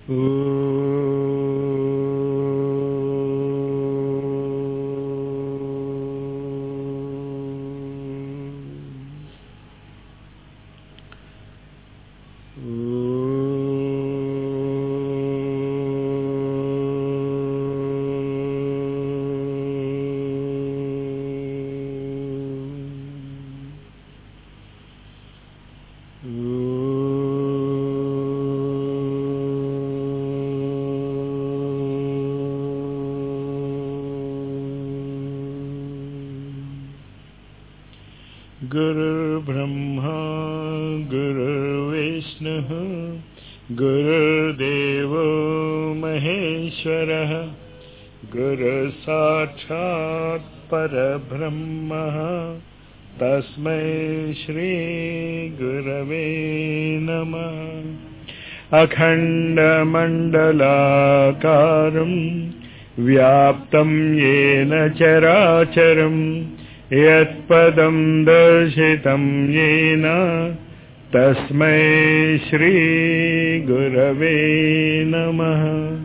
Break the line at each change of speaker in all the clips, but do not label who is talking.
गुरुर्ब्रह्मा गुरुर्विष्णुः गुरुर्देवो महेश्वरः गुरुसाक्षात् परब्रह्मः तस्मै श्रीगुरवे नमः अखण्डमण्डलाकारम् व्याप्तं येन चराचरम् यत्पदं दर्शितं येन तस्मै श्रीगुरवे नमः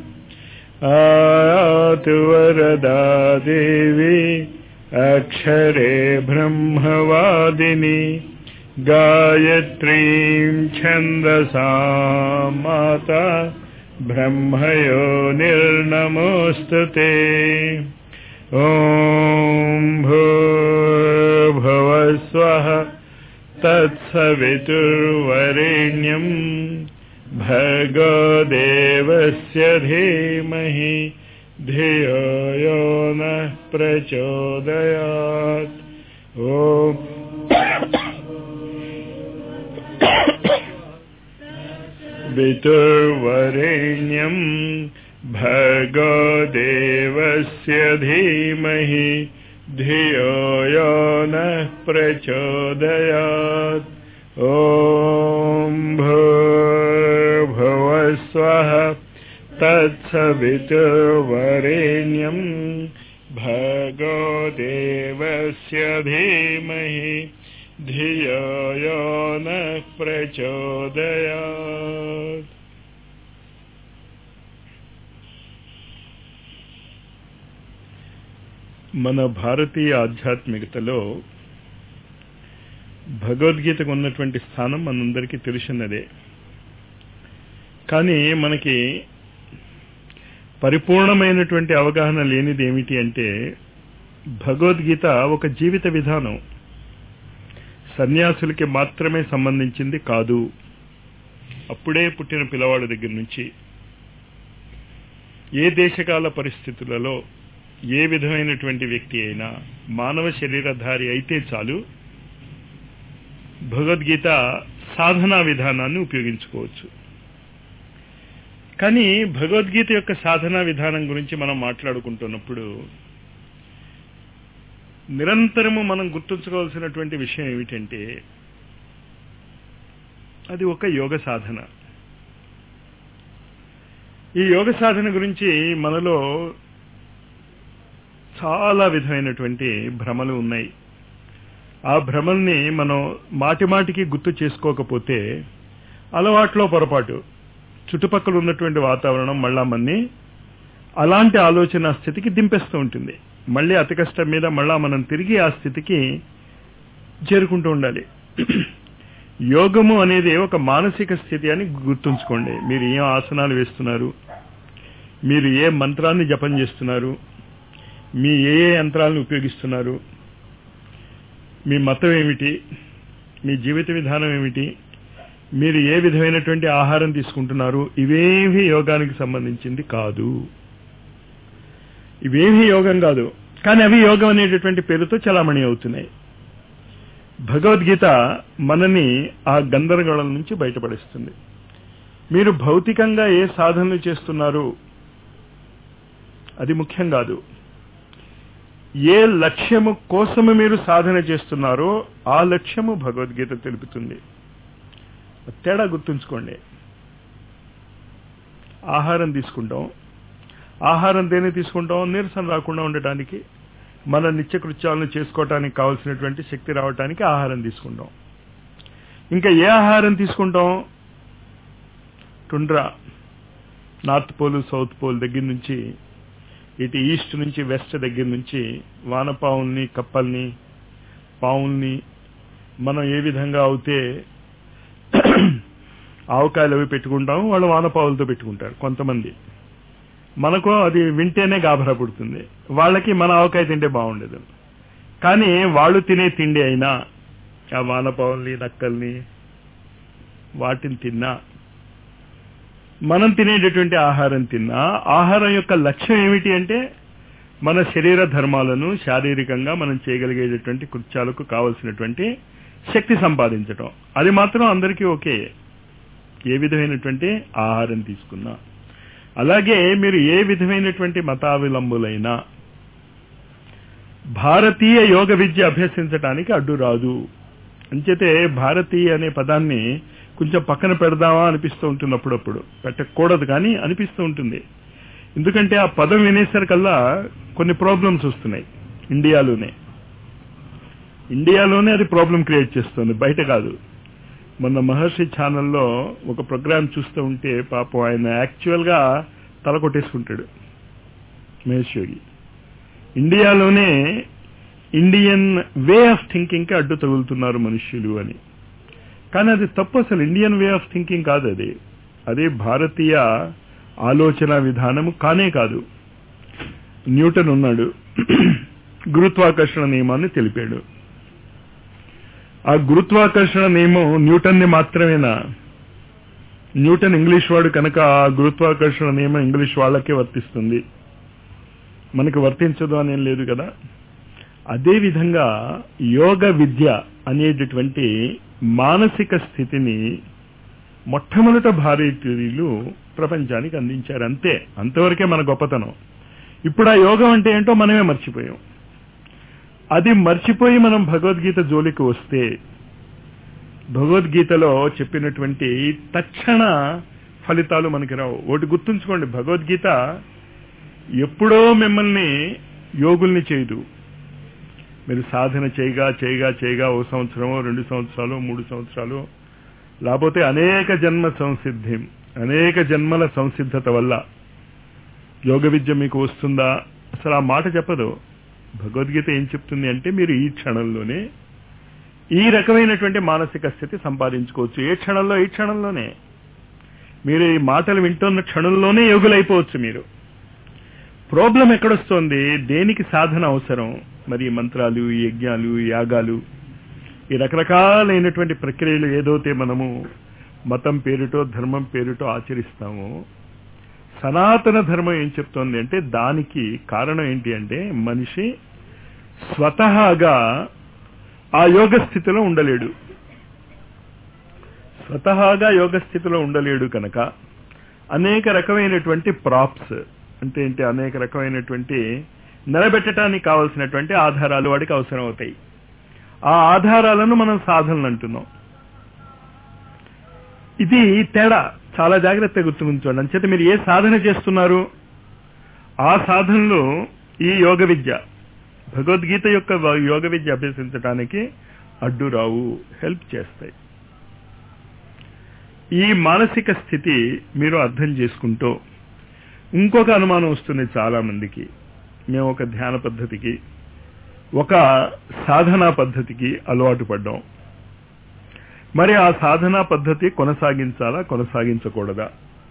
आयातु वरदा देवी अक्षरे ब्रह्मवादिनी गायत्रीं छन्दसा माता ब्रह्मयो निर्नमोऽस्तु ते ॐ भूर्भुवस्वः तत्सवितुर्वरेण्यम् भर्गदेवस्य धीमहि धियो यो नः प्रचोदयात् ॐ वितुर्वरेण्यम् भर्गदेवस्य धीमहि धियो यो नः प्रचोदयात् ॐ भूर्भुवस्वः तत्सवितुर्वरेण्यम् भर्गो देवस्य धीमहि धियो यो नः प्रचोदयात् మన భారతీయ ఆధ్యాత్మికతలో భగవద్గీతకు ఉన్నటువంటి స్థానం మనందరికీ తెలిసినదే కానీ మనకి పరిపూర్ణమైనటువంటి అవగాహన లేనిది ఏమిటి అంటే భగవద్గీత ఒక జీవిత విధానం సన్యాసులకి మాత్రమే సంబంధించింది కాదు అప్పుడే పుట్టిన పిల్లవాడి దగ్గర నుంచి ఏ దేశకాల పరిస్థితులలో ఏ విధమైనటువంటి వ్యక్తి అయినా మానవ శరీరధారి అయితే చాలు భగవద్గీత సాధనా విధానాన్ని ఉపయోగించుకోవచ్చు కానీ భగవద్గీత యొక్క సాధనా విధానం గురించి మనం మాట్లాడుకుంటున్నప్పుడు నిరంతరము మనం గుర్తుంచుకోవాల్సినటువంటి విషయం ఏమిటంటే అది ఒక యోగ సాధన ఈ యోగ సాధన గురించి మనలో చాలా విధమైనటువంటి భ్రమలు ఉన్నాయి ఆ భ్రమల్ని మనం మాటి మాటికి గుర్తు చేసుకోకపోతే అలవాట్లో పొరపాటు చుట్టుపక్కల ఉన్నటువంటి వాతావరణం మళ్ళా మన్ని అలాంటి ఆలోచన స్థితికి దింపేస్తూ ఉంటుంది మళ్ళీ అతి కష్టం మీద మళ్ళా మనం తిరిగి ఆ స్థితికి చేరుకుంటూ ఉండాలి యోగము అనేది ఒక మానసిక స్థితి అని గుర్తుంచుకోండి మీరు ఏ ఆసనాలు వేస్తున్నారు మీరు ఏ మంత్రాన్ని జపం చేస్తున్నారు మీ ఏ ఏ యంత్రాలను ఉపయోగిస్తున్నారు మీ మతం ఏమిటి మీ జీవిత విధానం ఏమిటి మీరు ఏ విధమైనటువంటి ఆహారం తీసుకుంటున్నారు ఇవేవి యోగానికి సంబంధించింది కాదు ఇవేమీ యోగం కాదు కానీ అవి యోగం అనేటటువంటి పేరుతో చలామణి అవుతున్నాయి భగవద్గీత మనని ఆ గందరగోళం నుంచి బయటపడిస్తుంది మీరు భౌతికంగా ఏ సాధనలు చేస్తున్నారు అది ముఖ్యం కాదు ఏ లక్ష్యము కోసము మీరు సాధన చేస్తున్నారో ఆ లక్ష్యము భగవద్గీత తెలుపుతుంది తేడా గుర్తుంచుకోండి ఆహారం తీసుకుంటాం ఆహారం దేని తీసుకుంటాం నీరసం రాకుండా ఉండటానికి మన నిత్యకృత్యాలను చేసుకోవటానికి కావలసినటువంటి శక్తి రావటానికి ఆహారం తీసుకుంటాం ఇంకా ఏ ఆహారం తీసుకుంటాం tundra north pole south pole దగ్గర నుంచి ఇటు ఈస్ట్ నుంచి వెస్ట్ దగ్గర నుంచి వానపావుల్ని కప్పల్ని పావుల్ని మనం ఏ విధంగా అవుతే ఆవకాయలు అవి పెట్టుకుంటాము వాళ్ళు వానపావులతో పెట్టుకుంటారు కొంతమంది మనకు అది వింటేనే గాభరా పుడుతుంది వాళ్ళకి మన ఆవకాయ తింటే బాగుండేది కానీ వాళ్ళు తినే తిండి అయినా ఆ వానపావుల్ని నక్కల్ని వాటిని తిన్నా మనం తినేటటువంటి ఆహారం తిన్నా ఆహారం యొక్క లక్ష్యం ఏమిటి అంటే మన శరీర ధర్మాలను శారీరకంగా మనం చేయగలిగేటటువంటి కృత్యాలకు కావలసినటువంటి శక్తి సంపాదించటం అది మాత్రం అందరికీ ఓకే ఏ విధమైనటువంటి ఆహారం తీసుకున్నా అలాగే మీరు ఏ విధమైనటువంటి మతావలంబులైనా భారతీయ యోగ విద్య అభ్యసించడానికి అడ్డు రాదు అంచేతే భారతీయ అనే పదాన్ని కొంచెం పక్కన పెడదామా అనిపిస్తూ ఉంటుంది అప్పుడప్పుడు పెట్టకూడదు కానీ అనిపిస్తూ ఉంటుంది ఎందుకంటే ఆ పదం వినేసరికల్లా కొన్ని ప్రాబ్లమ్స్ వస్తున్నాయి ఇండియాలోనే ఇండియాలోనే అది ప్రాబ్లం క్రియేట్ చేస్తుంది బయట కాదు మొన్న మహర్షి ఛానల్లో ఒక ప్రోగ్రామ్ చూస్తూ ఉంటే పాపం ఆయన యాక్చువల్ గా తల కొట్టేసుకుంటాడు మహేష్ యోగి ఇండియాలోనే ఇండియన్ వే ఆఫ్ థింకింగ్ కి అడ్డు తగులుతున్నారు మనుష్యులు అని కానీ అది తప్పు అసలు ఇండియన్ వే ఆఫ్ థింకింగ్ కాదు అది అది భారతీయ ఆలోచన విధానము కానే కాదు న్యూటన్ ఉన్నాడు గురుత్వాకర్షణ నియమాన్ని తెలిపాడు ఆ గురుత్వాకర్షణ నియమం న్యూటన్ ని మాత్రమేనా న్యూటన్ ఇంగ్లీష్ వాడు కనుక ఆ గురుత్వాకర్షణ నియమం ఇంగ్లీష్ వాళ్ళకే వర్తిస్తుంది మనకి వర్తించదు అనేం లేదు కదా అదే విధంగా యోగ విద్య అనేటటువంటి మానసిక స్థితిని మొట్టమొదట భారతీయులు ప్రపంచానికి అందించారు అంతే అంతవరకే మన గొప్పతనం ఇప్పుడు ఆ యోగం అంటే ఏంటో మనమే మర్చిపోయాం అది మర్చిపోయి మనం భగవద్గీత జోలికి వస్తే భగవద్గీతలో చెప్పినటువంటి తక్షణ ఫలితాలు మనకి రావు ఒకటి గుర్తుంచుకోండి భగవద్గీత ఎప్పుడో మిమ్మల్ని యోగుల్ని చేయదు మీరు సాధన చేయగా చేయగా చేయగా ఓ సంవత్సరమో రెండు సంవత్సరాలు మూడు సంవత్సరాలు లేకపోతే అనేక జన్మ సంసిద్ధి అనేక జన్మల సంసిద్ధత వల్ల యోగ విద్య మీకు వస్తుందా అసలు ఆ మాట చెప్పదు భగవద్గీత ఏం చెప్తుంది అంటే మీరు ఈ క్షణంలోనే ఈ రకమైనటువంటి మానసిక స్థితి సంపాదించుకోవచ్చు ఏ క్షణంలో ఈ క్షణంలోనే మీరు ఈ మాటలు వింటున్న క్షణంలోనే యోగులైపోవచ్చు మీరు ప్రాబ్లం ఎక్కడొస్తోంది దేనికి సాధన అవసరం మరి ఈ మంత్రాలు ఈ యజ్ఞాలు ఈ యాగాలు ఈ రకరకాలైనటువంటి ప్రక్రియలు ఏదైతే మనము మతం పేరుటో ధర్మం పేరుటో ఆచరిస్తామో సనాతన ధర్మం ఏం చెప్తోంది అంటే దానికి కారణం ఏంటి అంటే మనిషి స్వతహాగా ఆ యోగ స్థితిలో ఉండలేడు స్వతహాగా యోగ స్థితిలో ఉండలేడు కనుక అనేక రకమైనటువంటి ప్రాప్స్ అంటే ఏంటి అనేక రకమైనటువంటి నిలబెట్టడానికి కావలసినటువంటి ఆధారాలు వాడికి అవసరం అవుతాయి ఆ ఆధారాలను మనం సాధనలు అంటున్నాం ఇది తేడా చాలా జాగ్రత్తగా గుర్తుంచుకోండి అంచేత మీరు ఏ సాధన చేస్తున్నారు ఆ సాధనలో ఈ యోగ విద్య భగవద్గీత యొక్క యోగ విద్య అభ్యసించడానికి అడ్డు రావు హెల్ప్ చేస్తాయి ఈ మానసిక స్థితి మీరు అర్థం చేసుకుంటూ ఇంకొక అనుమానం వస్తుంది చాలా మందికి మేము ఒక ధ్యాన పద్ధతికి ఒక సాధనా పద్ధతికి అలవాటు పడ్డాం మరి ఆ సాధనా పద్ధతి కొనసాగించాలా కొనసాగించకూడదా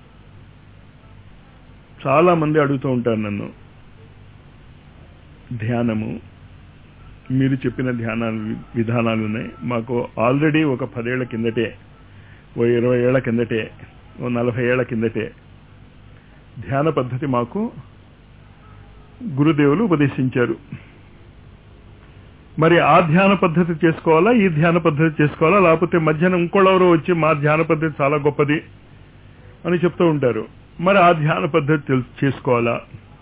చాలా మంది అడుగుతూ ఉంటారు నన్ను ధ్యానము మీరు చెప్పిన ధ్యానాలు విధానాలు ఉన్నాయి మాకు ఆల్రెడీ ఒక పదేళ్ల కిందటే ఓ ఇరవై ఏళ్ల కిందటే ఓ నలభై ఏళ్ల కిందటే ధ్యాన పద్ధతి మాకు గురుదేవులు ఉపదేశించారు మరి ఆ ధ్యాన పద్ధతి చేసుకోవాలా ఈ ధ్యాన పద్ధతి చేసుకోవాలా లేకపోతే మధ్యాహ్నం ఇంకోళ్ళెవరో వచ్చి మా ధ్యాన పద్ధతి చాలా గొప్పది అని చెప్తూ ఉంటారు మరి ఆ ధ్యాన పద్ధతి తెలు- చేసుకోవాలా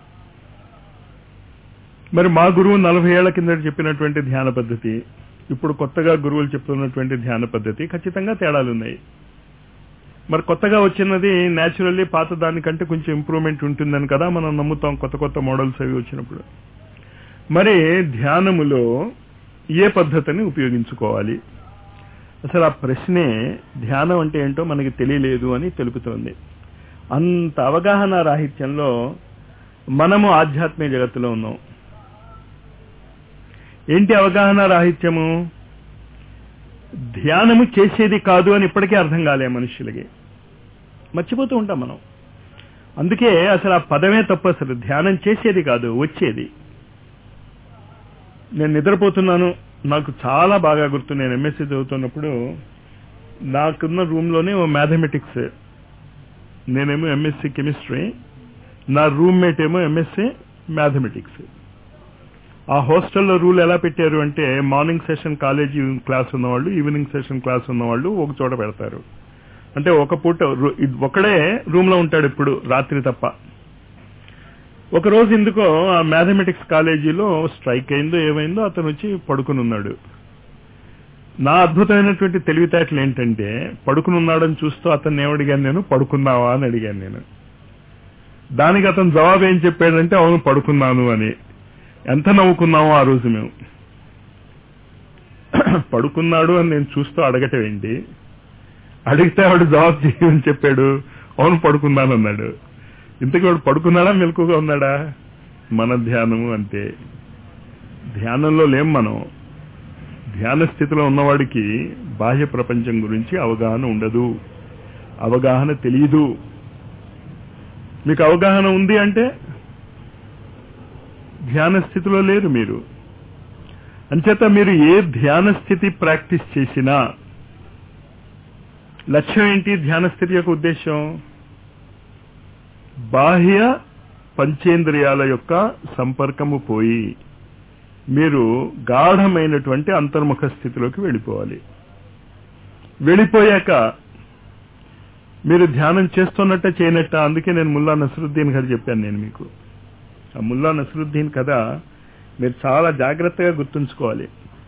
మరి మా గురువు నలభై ఏళ్ల కింద చెప్పినటువంటి ధ్యాన పద్ధతి ఇప్పుడు కొత్తగా గురువులు చెప్తున్నటువంటి ధ్యాన పద్ధతి ఖచ్చితంగా తేడాలున్నాయి మరి కొత్తగా వచ్చినది న్యాచురల్లీ పాత దానికంటే కొంచెం ఇంప్రూవ్మెంట్ ఉంటుందని కదా మనం నమ్ముతాం కొత్త కొత్త మోడల్స్ అవి వచ్చినప్పుడు మరి ధ్యానములో ఏ పద్ధతిని ఉపయోగించుకోవాలి అసలు ఆ ప్రశ్నే ధ్యానం అంటే ఏంటో మనకి తెలియలేదు అని తెలుపుతోంది అంత అవగాహన రాహిత్యంలో మనము ఆధ్యాత్మిక జగత్తులో ఉన్నాం ఏంటి అవగాహన రాహిత్యము ధ్యానము చేసేది కాదు అని ఇప్పటికీ అర్థం కాలే మనుషులకి మర్చిపోతూ ఉంటాం మనం అందుకే అసలు ఆ పదమే తప్పు అసలు ధ్యానం చేసేది కాదు వచ్చేది నేను నిద్రపోతున్నాను నాకు చాలా బాగా గుర్తు నేను ఎంఎస్సీ చదువుతున్నప్పుడు నాకున్న రూమ్లోనే ఓ మ్యాథమెటిక్స్ నేనేమో ఎంఎస్సీ కెమిస్ట్రీ నా రూమ్మేట్ ఏమో ఎంఎస్సీ మ్యాథమెటిక్స్ ఆ హాస్టల్లో రూల్ ఎలా పెట్టారు అంటే మార్నింగ్ సెషన్ కాలేజీ క్లాస్ ఉన్నవాళ్ళు ఈవినింగ్ సెషన్ క్లాస్ ఉన్నవాళ్ళు ఒక చోట పెడతారు అంటే ఒక పూట రు- ఇద్- ఒకడే రూమ్ లో ఉంటాడు ఇప్పుడు రాత్రి తప్ప ఒక రోజు ఎందుకో ఆ మ్యాథమెటిక్స్ కాలేజీలో స్ట్రైక్ అయిందో ఏమైందో అతను వచ్చి పడుకుని ఉన్నాడు నా అద్భుతమైనటువంటి తెలివితేటలు ఏంటంటే పడుకుని ఉన్నాడని చూస్తూ అతన్ని ఏమడిగాను నేను పడుకున్నావా అని అడిగాను నేను దానికి అతను జవాబు ఏం చెప్పాడంటే అవును పడుకున్నాను అని ఎంత నవ్వుకున్నామో ఆ రోజు మేము పడుకున్నాడు అని నేను చూస్తూ అడగటం ఏంటి అడిగితే వాడు జవాబు చేయమని చెప్పాడు అవును పడుకున్నాను అన్నాడు ఇంతకీ వాడు పడుకున్నాడా మెలకుగా ఉన్నాడా మన ధ్యానము అంతే ధ్యానంలో లేం మనం ధ్యాన స్థితిలో ఉన్నవాడికి బాహ్య ప్రపంచం గురించి అవగాహన ఉండదు అవగాహన తెలియదు మీకు అవగాహన ఉంది అంటే ధ్యాన స్థితిలో లేరు మీరు అంచేత మీరు ఏ ధ్యాన స్థితి ప్రాక్టీస్ చేసినా లక్ష్యం ఏంటి ధ్యాన స్థితి యొక్క ఉద్దేశం బాహ్య పంచేంద్రియాల యొక్క సంపర్కము పోయి మీరు గాఢమైనటువంటి అంతర్ముఖ స్థితిలోకి వెళ్ళిపోవాలి వెళ్ళిపోయాక మీరు ధ్యానం చేస్తున్నట్ట చేయనట్ట అందుకే నేను ముల్లా నసరుద్దీన్ గారు చెప్పాను నేను మీకు ఆ ముల్లా నసరుద్దీన్ కథ మీరు చాలా జాగ్రత్తగా గుర్తుంచుకోవాలి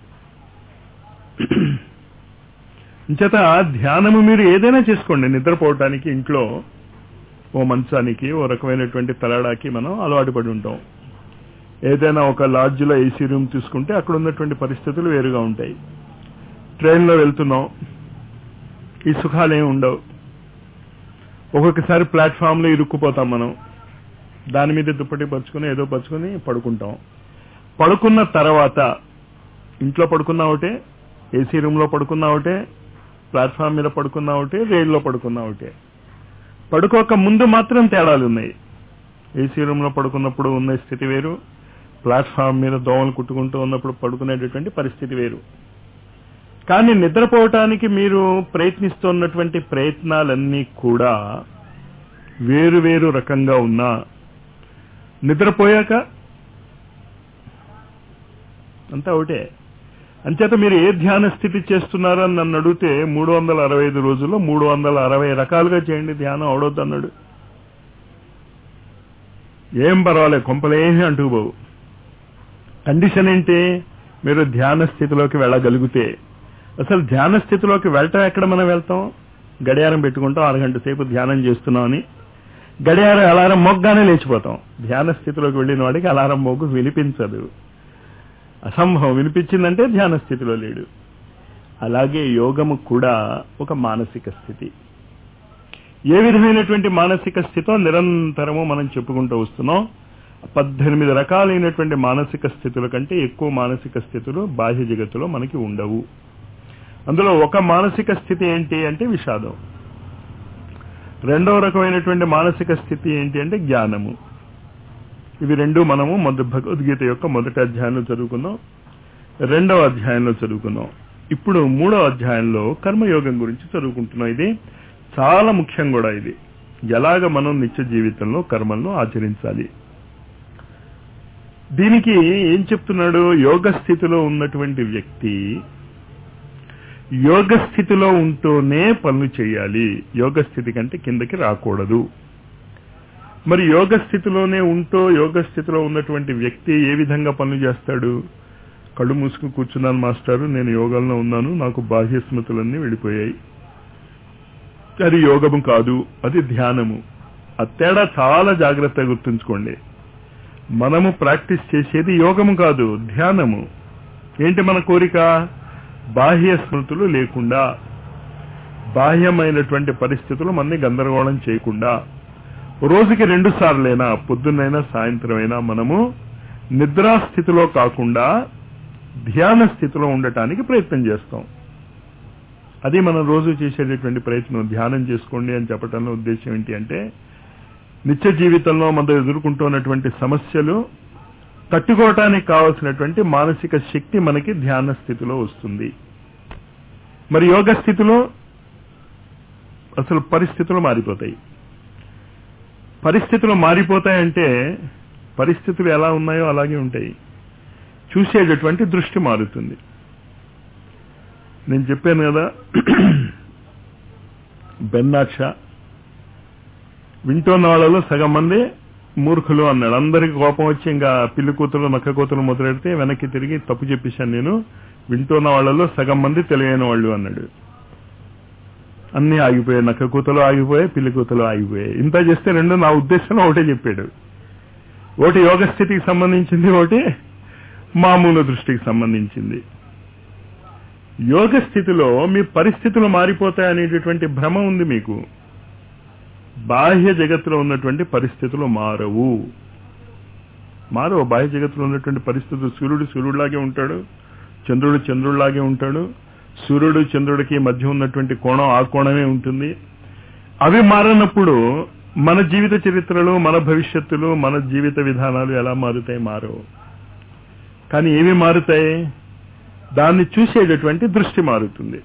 ఇంచేత ధ్యానము మీరు ఏదైనా చేసుకోండి నిద్రపోవటానికి ఇంట్లో ఓ మంచానికి ఓ రకమైనటువంటి తలడాకి మనం అలవాటు పడి ఉంటాం ఏదైనా ఒక లాడ్జ్లో ఏసీ రూమ్ తీసుకుంటే అక్కడ ఉన్నటువంటి పరిస్థితులు వేరుగా ఉంటాయి ట్రైన్లో వెళ్తున్నాం ఈ సుఖాలు ఏమి ఉండవు ఒక్కొక్కసారి ప్లాట్ఫామ్లో ఇరుక్కుపోతాం మనం దాని మీద దుప్పటి పరుచుకుని ఏదో పరుచుకుని పడుకుంటాం పడుకున్న తర్వాత ఇంట్లో పడుకున్నా ఒకటే ఏసీ రూమ్లో పడుకున్నా ఒకటే ప్లాట్ఫామ్ మీద పడుకున్నా ఒకటే రైల్లో పడుకున్నా ఒకటే పడుకోక ముందు మాత్రం తేడాలు ఉన్నాయి ఏసీ రూమ్లో పడుకున్నప్పుడు ఉన్న స్థితి వేరు ప్లాట్ఫామ్ మీద దోమలు కుట్టుకుంటూ ఉన్నప్పుడు పడుకునేటటువంటి పరిస్థితి వేరు కానీ నిద్రపోవటానికి మీరు ప్రయత్నిస్తున్నటువంటి ప్రయత్నాలన్నీ కూడా వేరు వేరు రకంగా ఉన్నా నిద్రపోయాక అంతా ఒకటే అంచేత మీరు ఏ ధ్యాన స్థితి చేస్తున్నారని నన్ను అడిగితే మూడు వందల అరవై ఐదు రోజుల్లో మూడు వందల అరవై రకాలుగా చేయండి ధ్యానం అవడొద్దు అన్నాడు ఏం పర్వాలేదు కొంపలేమి అంటూ బావు కండిషన్ ఏంటి మీరు ధ్యాన స్థితిలోకి వెళ్ళగలిగితే అసలు ధ్యాన స్థితిలోకి వెళ్ళటం ఎక్కడ మనం వెళ్తాం గడియారం పెట్టుకుంటాం అరగంట సేపు ధ్యానం చేస్తున్నామని గడియారం అలారం మొగ్గానే లేచిపోతాం ధ్యాన స్థితిలోకి వెళ్ళిన వాడికి అలారం మొగ్గు వినిపించదు అసంభవం వినిపించిందంటే ధ్యాన స్థితిలో లేడు అలాగే యోగము కూడా ఒక మానసిక స్థితి ఏ విధమైనటువంటి మానసిక స్థితో నిరంతరము మనం చెప్పుకుంటూ వస్తున్నాం పద్దెనిమిది రకాలైనటువంటి మానసిక స్థితుల కంటే ఎక్కువ మానసిక స్థితులు బాహ్య జగత్తులో మనకి ఉండవు అందులో ఒక మానసిక స్థితి ఏంటి అంటే విషాదం రెండవ రకమైనటువంటి మానసిక స్థితి ఏంటి అంటే జ్ఞానము ఇవి రెండు మనము మొదటి భగవద్గీత యొక్క మొదటి అధ్యాయంలో చదువుకున్నాం రెండవ అధ్యాయంలో చదువుకున్నాం ఇప్పుడు మూడవ అధ్యాయంలో కర్మయోగం గురించి చదువుకుంటున్నాం ఇది చాలా ముఖ్యం కూడా ఇది ఎలాగ మనం నిత్య జీవితంలో కర్మలను ఆచరించాలి దీనికి ఏం చెప్తున్నాడు యోగ స్థితిలో ఉన్నటువంటి వ్యక్తి యోగ స్థితిలో ఉంటూనే పనులు చేయాలి యోగ స్థితి కంటే కిందకి రాకూడదు మరి యోగ స్థితిలోనే ఉంటూ యోగ స్థితిలో ఉన్నటువంటి వ్యక్తి ఏ విధంగా పనులు చేస్తాడు కళ్ళు మూసుకుని కూర్చున్నాను మాస్టారు నేను యోగాల్లో ఉన్నాను నాకు బాహ్య స్మృతులన్నీ వెళ్ళిపోయాయి అది యోగము కాదు అది ధ్యానము ఆ తేడా చాలా జాగ్రత్తగా గుర్తుంచుకోండి మనము ప్రాక్టీస్ చేసేది యోగము కాదు ధ్యానము ఏంటి మన కోరిక బాహ్య స్మృతులు లేకుండా బాహ్యమైనటువంటి పరిస్థితులు మనని గందరగోళం చేయకుండా రోజుకి రెండు సార్లైనా పొద్దున్నైనా సాయంత్రమైనా మనము నిద్రా స్థితిలో కాకుండా ధ్యాన స్థితిలో ఉండటానికి ప్రయత్నం చేస్తాం అది మనం రోజు చేసేటటువంటి ప్రయత్నం ధ్యానం చేసుకోండి అని చెప్పడంలో ఉద్దేశం ఏంటి అంటే నిత్య జీవితంలో మనం ఎదుర్కొంటున్నటువంటి సమస్యలు తట్టుకోవటానికి కావలసినటువంటి మానసిక శక్తి మనకి ధ్యాన స్థితిలో వస్తుంది మరి యోగ స్థితిలో అసలు పరిస్థితులు మారిపోతాయి పరిస్థితులు మారిపోతాయంటే పరిస్థితులు ఎలా ఉన్నాయో అలాగే ఉంటాయి చూసేటటువంటి దృష్టి మారుతుంది నేను చెప్పాను కదా బెన్నాక్ష వింటున్న వాళ్ళలో సగం మంది మూర్ఖులు అన్నాడు అందరికి కోపం వచ్చి ఇంకా పిల్లి కూతురు నక్క కూతురు మొదలెడితే వెనక్కి తిరిగి తప్పు చెప్పేశాను నేను వింటున్న వాళ్ళలో సగం మంది తెలియని వాళ్ళు అన్నాడు అన్ని ఆగిపోయాయి నక్క కూతలు ఆగిపోయాయి పిల్లి కూతలు ఆగిపోయాయి ఇంత చేస్తే రెండు నా ఉద్దేశంలో ఒకటే చెప్పాడు ఒకటి యోగ స్థితికి సంబంధించింది ఒకటి మామూలు దృష్టికి సంబంధించింది యోగ స్థితిలో మీ పరిస్థితులు మారిపోతాయనేటటువంటి భ్రమ ఉంది మీకు బాహ్య జగత్తులో ఉన్నటువంటి పరిస్థితులు మారవు మారవు బాహ్య జగత్తులో ఉన్నటువంటి పరిస్థితులు సూర్యుడు సూర్యుడిలాగే ఉంటాడు చంద్రుడు చంద్రుడిలాగే ఉంటాడు సూర్యుడు చంద్రుడికి మధ్య ఉన్నటువంటి కోణం ఆ కోణమే ఉంటుంది అవి మారనప్పుడు మన జీవిత చరిత్రలు మన భవిష్యత్తులు మన జీవిత విధానాలు ఎలా మారుతాయి మారవు కానీ ఏవి మారుతాయి దాన్ని చూసేటటువంటి దృష్టి మారుతుంది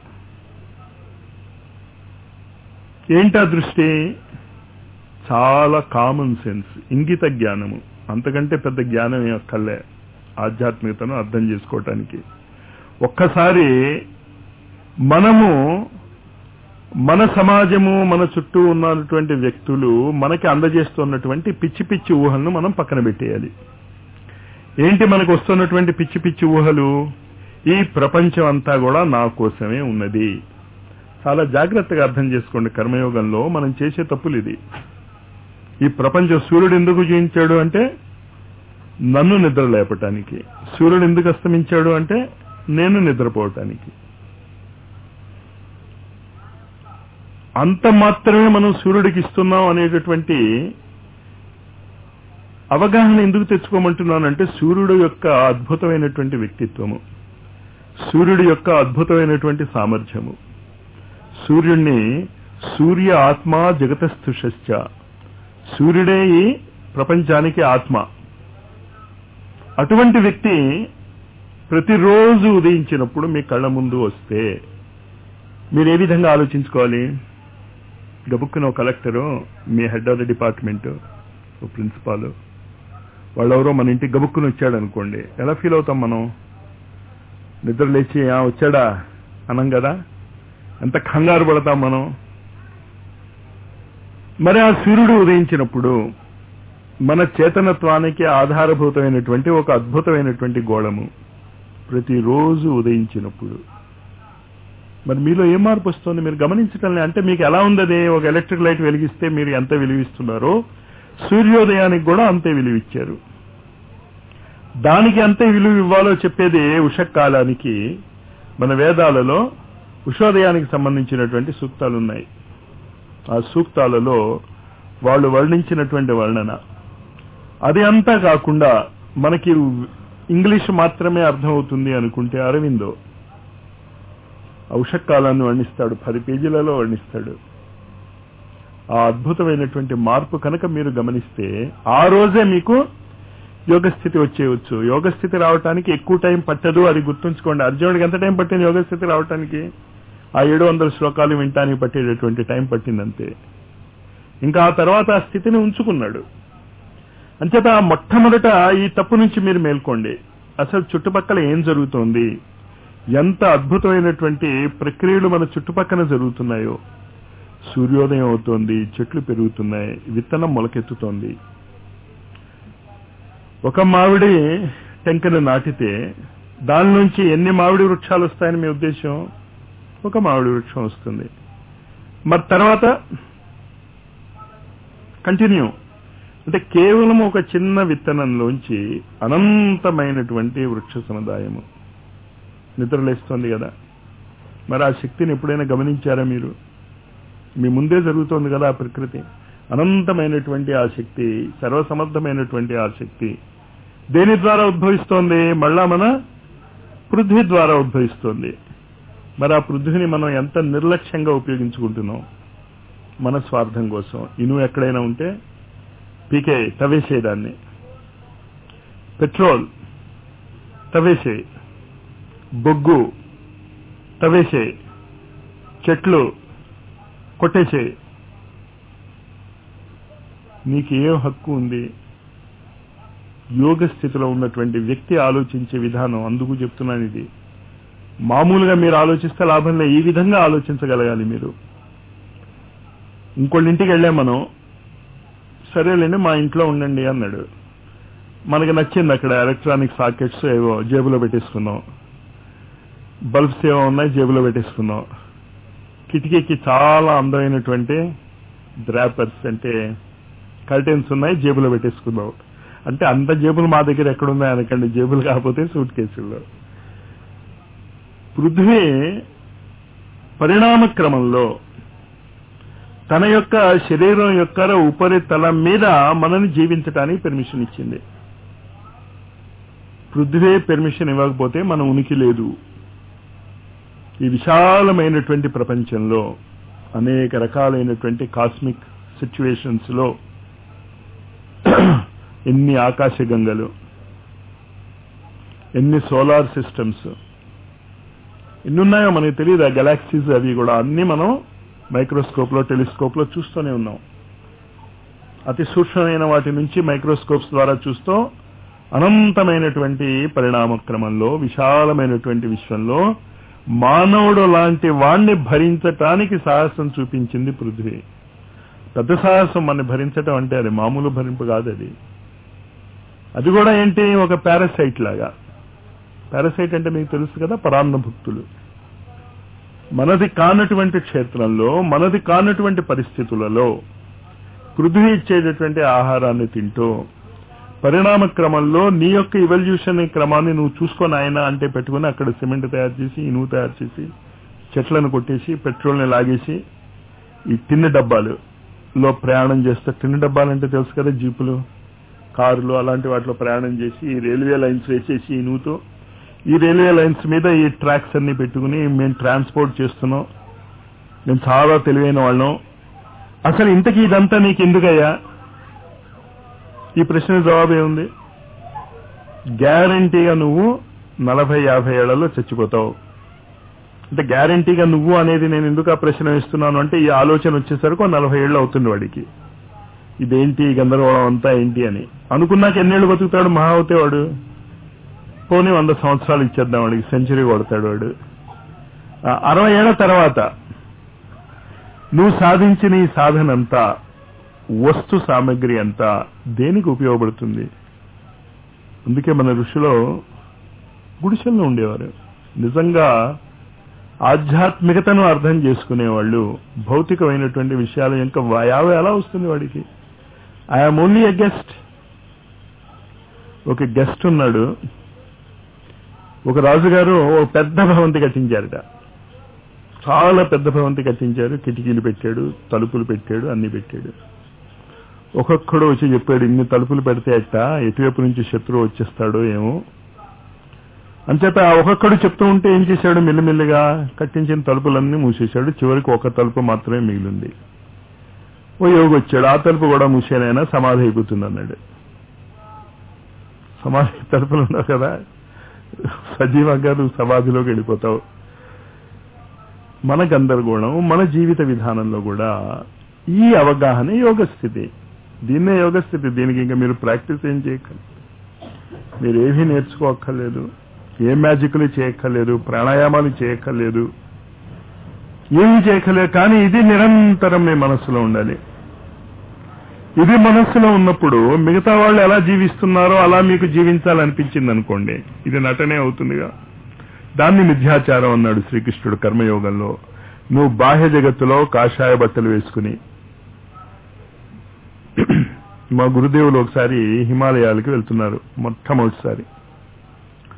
ఏంటా దృష్టి చాలా కామన్ సెన్స్ ఇంగిత జ్ఞానము అంతకంటే పెద్ద జ్ఞానం అక్కర్లే ఆధ్యాత్మికతను అర్థం చేసుకోవటానికి ఒక్కసారి మనము మన సమాజము మన చుట్టూ ఉన్నటువంటి వ్యక్తులు మనకి అందజేస్తున్నటువంటి పిచ్చి పిచ్చి ఊహలను మనం పక్కన పెట్టేయాలి ఏంటి మనకు వస్తున్నటువంటి పిచ్చి పిచ్చి ఊహలు ఈ ప్రపంచం అంతా కూడా నా కోసమే ఉన్నది చాలా జాగ్రత్తగా అర్థం చేసుకోండి కర్మయోగంలో మనం చేసే తప్పులు ఇది ఈ ప్రపంచం సూర్యుడు ఎందుకు జీవించాడు అంటే నన్ను నిద్ర లేపటానికి సూర్యుడు ఎందుకు అస్తమించాడు అంటే నేను నిద్రపోవటానికి అంత మాత్రమే మనం సూర్యుడికి ఇస్తున్నాం అనేటటువంటి అవగాహన ఎందుకు తెచ్చుకోమంటున్నానంటే సూర్యుడు యొక్క అద్భుతమైనటువంటి వ్యక్తిత్వము సూర్యుడి యొక్క అద్భుతమైనటువంటి సామర్థ్యము సూర్యుణ్ణి సూర్య ఆత్మ జగతస్థుషశ్చ సూర్యుడే ఈ ప్రపంచానికి ఆత్మ అటువంటి వ్యక్తి ప్రతిరోజు ఉదయించినప్పుడు మీ కళ్ళ ముందు వస్తే మీరు ఏ విధంగా ఆలోచించుకోవాలి గబుక్కున ఒక కలెక్టరు మీ head of the department principal వాళ్ళెవరో మన ఇంటికి గబుక్కుని వచ్చాడు అనుకోండి ఎలా ఫీల్ అవుతాం మనం నిద్ర లేచి "ఆ, వచ్చాడా అనం కదా ఎంత కంగారు పడతాం మనం మరి ఆ సూర్యుడు ఉదయించినప్పుడు మన చేతనత్వానికి ఆధారభూతమైనటువంటి ఒక అద్భుతమైనటువంటి గోళము ప్రతిరోజు ఉదయించినప్పుడు మరి మీలో ఏం మార్పు వస్తుంది మీరు గమనించటం లే. అంటే మీకు ఎలా ఉందది ఒక ఎలక్ట్రిక్ లైట్ వెలిగిస్తే మీరు ఎంత విలువిస్తున్నారో సూర్యోదయానికి కూడా అంతే విలువిచ్చారు దానికి అంతే విలువ ఇవ్వాలో చెప్పేది ఉషకాలానికి మన వేదాలలో ఉషోదయానికి సంబంధించినటువంటి సూక్తాలు ఉన్నాయి ఆ సూక్తాలలో వాళ్ళు వర్ణించినటువంటి వర్ణన అది అంతా కాకుండా మనకి ఇంగ్లీష్ మాత్రమే అర్థమవుతుంది అనుకుంటే అరవిందో ఔషకాలాన్ని వర్ణిస్తాడు పది పేజీలలో వర్ణిస్తాడు ఆ అద్భుతమైనటువంటి మార్పు కనుక మీరు గమనిస్తే ఆ రోజే మీకు యోగ స్థితి వచ్చేయచ్చు యోగ స్థితి రావటానికి ఎక్కువ టైం పట్టదు అది గుర్తుంచుకోండి అర్జునుడికి ఎంత టైం పట్టింది యోగ స్థితి రావటానికి ఆ ఏడు వందల శ్లోకాలు వినటానికి పట్టేటటువంటి టైం పట్టిందంతే ఇంకా ఆ తర్వాత ఆ స్థితిని ఉంచుకున్నాడు అంచేత మొట్టమొదట ఈ తప్పు నుంచి మీరు మేల్కోండి అసలు చుట్టుపక్కల ఏం జరుగుతోంది ఎంత అద్భుతమైనటువంటి ప్రక్రియలు మన చుట్టుపక్కల జరుగుతున్నాయో సూర్యోదయం అవుతోంది చెట్లు పెరుగుతున్నాయి విత్తనం మొలకెత్తుతోంది ఒక మామిడి టెంకను నాటితే దాని నుంచి ఎన్ని మామిడి వృక్షాలు వస్తాయని మీ ఉద్దేశం ఒక మామిడి వృక్షం వస్తుంది మరి తర్వాత కంటిన్యూ అంటే కేవలం ఒక చిన్న విత్తనంలోంచి అనంతమైనటువంటి వృక్ష సముదాయము నిద్రలేస్తోంది కదా మరి ఆ శక్తిని ఎప్పుడైనా గమనించారా మీరు మీ ముందే జరుగుతోంది కదా ఆ ప్రకృతి అనంతమైనటువంటి ఆ శక్తి సర్వసమర్థమైనటువంటి ఆ శక్తి దేని ద్వారా ఉద్భవిస్తోంది మళ్ళా మన పృథ్వీ ద్వారా ఉద్భవిస్తోంది మరి ఆ పృథ్వీని మనం ఎంత నిర్లక్ష్యంగా ఉపయోగించుకుంటున్నాం మన స్వార్థం కోసం ఇనుము ఎక్కడైనా ఉంటే పీకే తవ్వేసేదాన్ని పెట్రోల్ తవ్వేసేయి బొగ్గు తవ్వేసేయి చెట్లు కొట్టేసేయి నీకు ఏం హక్కు ఉంది యోగ స్థితిలో ఉన్నటువంటి వ్యక్తి ఆలోచించే విధానం అందుకు చెప్తున్నాను ఇది మామూలుగా మీరు ఆలోచిస్తే లాభం లేదు ఈ విధంగా ఆలోచించగలగాలి మీరు ఇంకోళ్ళ ఇంటికి వెళ్ళాం మనం సరేలేండి మా ఇంట్లో ఉండండి అన్నాడు మనకి నచ్చింది అక్కడ ఎలక్ట్రానిక్ సాకెట్స్ ఏవో జేబులో పెట్టేసుకున్నాం బల్బ్స్ ఏవో ఉన్నాయి జేబులో పెట్టేసుకున్నాం కిటికీకి చాలా అందమైనటువంటి డ్రాపర్స్ అంటే కర్టెన్స్ ఉన్నాయి జేబులో పెట్టేసుకున్నాం అంటే అంత జేబులు మా దగ్గర ఎక్కడున్నాయి అనకండి జేబులు కాకపోతే సూట్ కేసుల్లో పృథ్వీ పరిణామ క్రమంలో తన యొక్క శరీరం యొక్క ఉపరితలం మీద మనని జీవించడానికి పెర్మిషన్ ఇచ్చింది పృథ్వీ పెర్మిషన్ ఇవ్వకపోతే మన ఉనికి లేదు ఈ విశాలమైనటువంటి ప్రపంచంలో అనేక రకాలైనటువంటి కాస్మిక్ సిచ్యువేషన్స్ లో ఎన్ని ఆకాశ గంగలు ఎన్ని సోలార్ సిస్టమ్స్ ఎన్నున్నాయో మనకి తెలియదు ఆ గెలాక్సీస్ అవి కూడా అన్ని మనం మైక్రోస్కోప్ లో టెలిస్కోప్ లో చూస్తూనే ఉన్నాం అతి సూక్ష్మమైన వాటి నుంచి మైక్రోస్కోప్స్ ద్వారా చూస్తూ అనంతమైనటువంటి పరిణామ క్రమంలో విశాలమైనటువంటి విశ్వంలో మానవుడు లాంటి వాణ్ణి భరించటానికి సాహసం చూపించింది పృథ్వీ పెద్ద సాహసం మన భరించటం అంటే అది మామూలు భరింపు కాదు అది అది కూడా ఏంటి ఒక పారాసైట్ లాగా పారాసైట్ అంటే మీకు తెలుసు కదా పరాన్న భక్తులు మనది కానటువంటి క్షేత్రంలో మనది కానటువంటి పరిస్థితులలో పృథ్వీ ఇచ్చేటటువంటి ఆహారాన్ని తింటూ పరిణామ క్రమంలో నీ యొక్క ఇవల్యూషన్ క్రమాన్ని నువ్వు చూసుకొని ఆయన అంటే పెట్టుకుని అక్కడ సిమెంట్ తయారు చేసి ఇనుము తయారు చేసి చెట్లను కొట్టేసి పెట్రోల్ని లాగేసి ఈ టిన్ను డబ్బాలు లో ప్రయాణం చేస్తే టిన్ను డబ్బాలు అంటే తెలుసు కదా జీపులు కారులు అలాంటి వాటిలో ప్రయాణం చేసి ఈ రైల్వే లైన్స్ వేసేసి ఇనుముతో ఈ రైల్వే లైన్స్ మీద ఈ ట్రాక్స్ అన్ని పెట్టుకుని మేము ట్రాన్స్పోర్ట్ చేస్తున్నాం మేము చాలా తెలివైన వాళ్ళం అసలు ఇంతకీ ఇదంతా నీకు ఎందుకయ్యా ఈ ప్రశ్న జవాబు ఏముంది గ్యారంటీగా నువ్వు నలభై యాభై ఏళ్లలో చచ్చిపోతావు అంటే గ్యారంటీగా నువ్వు అనేది నేను ఎందుకు ఆ ప్రశ్న ఇస్తున్నాను అంటే ఈ ఆలోచన వచ్చేసరికి నలభై ఏళ్ళు అవుతుంది వాడికి ఇదేంటి ఈ గందరగోళం అంతా ఏంటి అని అనుకున్నాక ఎన్నేళ్ళు బతుకుతాడు మహా అవుతే వాడు పోనీ వంద సంవత్సరాలు ఇచ్చేద్దాం వాడికి సెంచరీ కొడతాడు వాడు అరవై ఏళ్ల తర్వాత నువ్వు సాధించిన ఈ సాధన అంతా వస్తు సామగ్రి అంతా దేనికి ఉపయోగపడుతుంది అందుకే మన ఋషిలో గుడిసెల్లో ఉండేవారు నిజంగా ఆధ్యాత్మికతను అర్థం చేసుకునేవాళ్ళు భౌతికమైనటువంటి విషయాల యొక్క యావ ఎలా వస్తుంది వాడికి ఐఎమ్ ఓన్లీ ఎ గెస్ట్ ఒక గెస్ట్ ఉన్నాడు ఒక రాజుగారు ఒక పెద్ద భవంతి కట్టించారట చాలా పెద్ద భవంతి కట్టించారు కిటికీలు పెట్టాడు తలుపులు పెట్టాడు అన్ని పెట్టాడు ఒక్కొక్కడు వచ్చి చెప్పాడు ఇన్ని తలుపులు పెడితే అట్ట ఎటువైపు నుంచి శత్రువు వచ్చేస్తాడో ఏమో అంచేత ఒక్కొక్కడు చెప్తూ ఉంటే ఏం చేశాడు మెల్లిమెల్లిగా కట్టించిన తలుపులన్నీ మూసేశాడు చివరికి ఒక తలుపు మాత్రమే మిగిలింది ఓ యోగి వచ్చాడు ఆ తలుపు కూడా మూసేనైనా సమాధి అయిపోతుంది అన్నాడు సమాధి తలుపులు ఉండవు కదా సజీవంగా నువ్వు సమాధిలోకి వెళ్ళిపోతావు మన గందరగోళం మన జీవిత విధానంలో కూడా ఈ అవగాహన యోగ స్థితి దీన్నే యోగ స్థితి దీనికి ఇంకా మీరు ప్రాక్టీస్ ఏం చేయక్కర్లేదు మీరు ఏమీ నేర్చుకోక్కర్లేదు ఏ మ్యాజిక్లు చేయక్కర్లేదు ప్రాణాయామాలు చేయక్కర్లేదు ఏమీ చేయక్కర్లేదు కానీ ఇది నిరంతరం మీ మనస్సులో ఉండాలి ఇది మనస్సులో ఉన్నప్పుడు మిగతా వాళ్ళు ఎలా జీవిస్తున్నారో అలా మీకు జీవించాలనిపించింది అనుకోండి ఇది నటనే అవుతుందిగా దాన్ని మిథ్యాచారం అన్నాడు శ్రీకృష్ణుడు కర్మయోగంలో నువ్వు బాహ్య జగత్తులో కాషాయ బట్టలు వేసుకుని మా గురుదేవులు ఒకసారి హిమాలయాలకి వెళ్తున్నారు మొట్టమొదటిసారి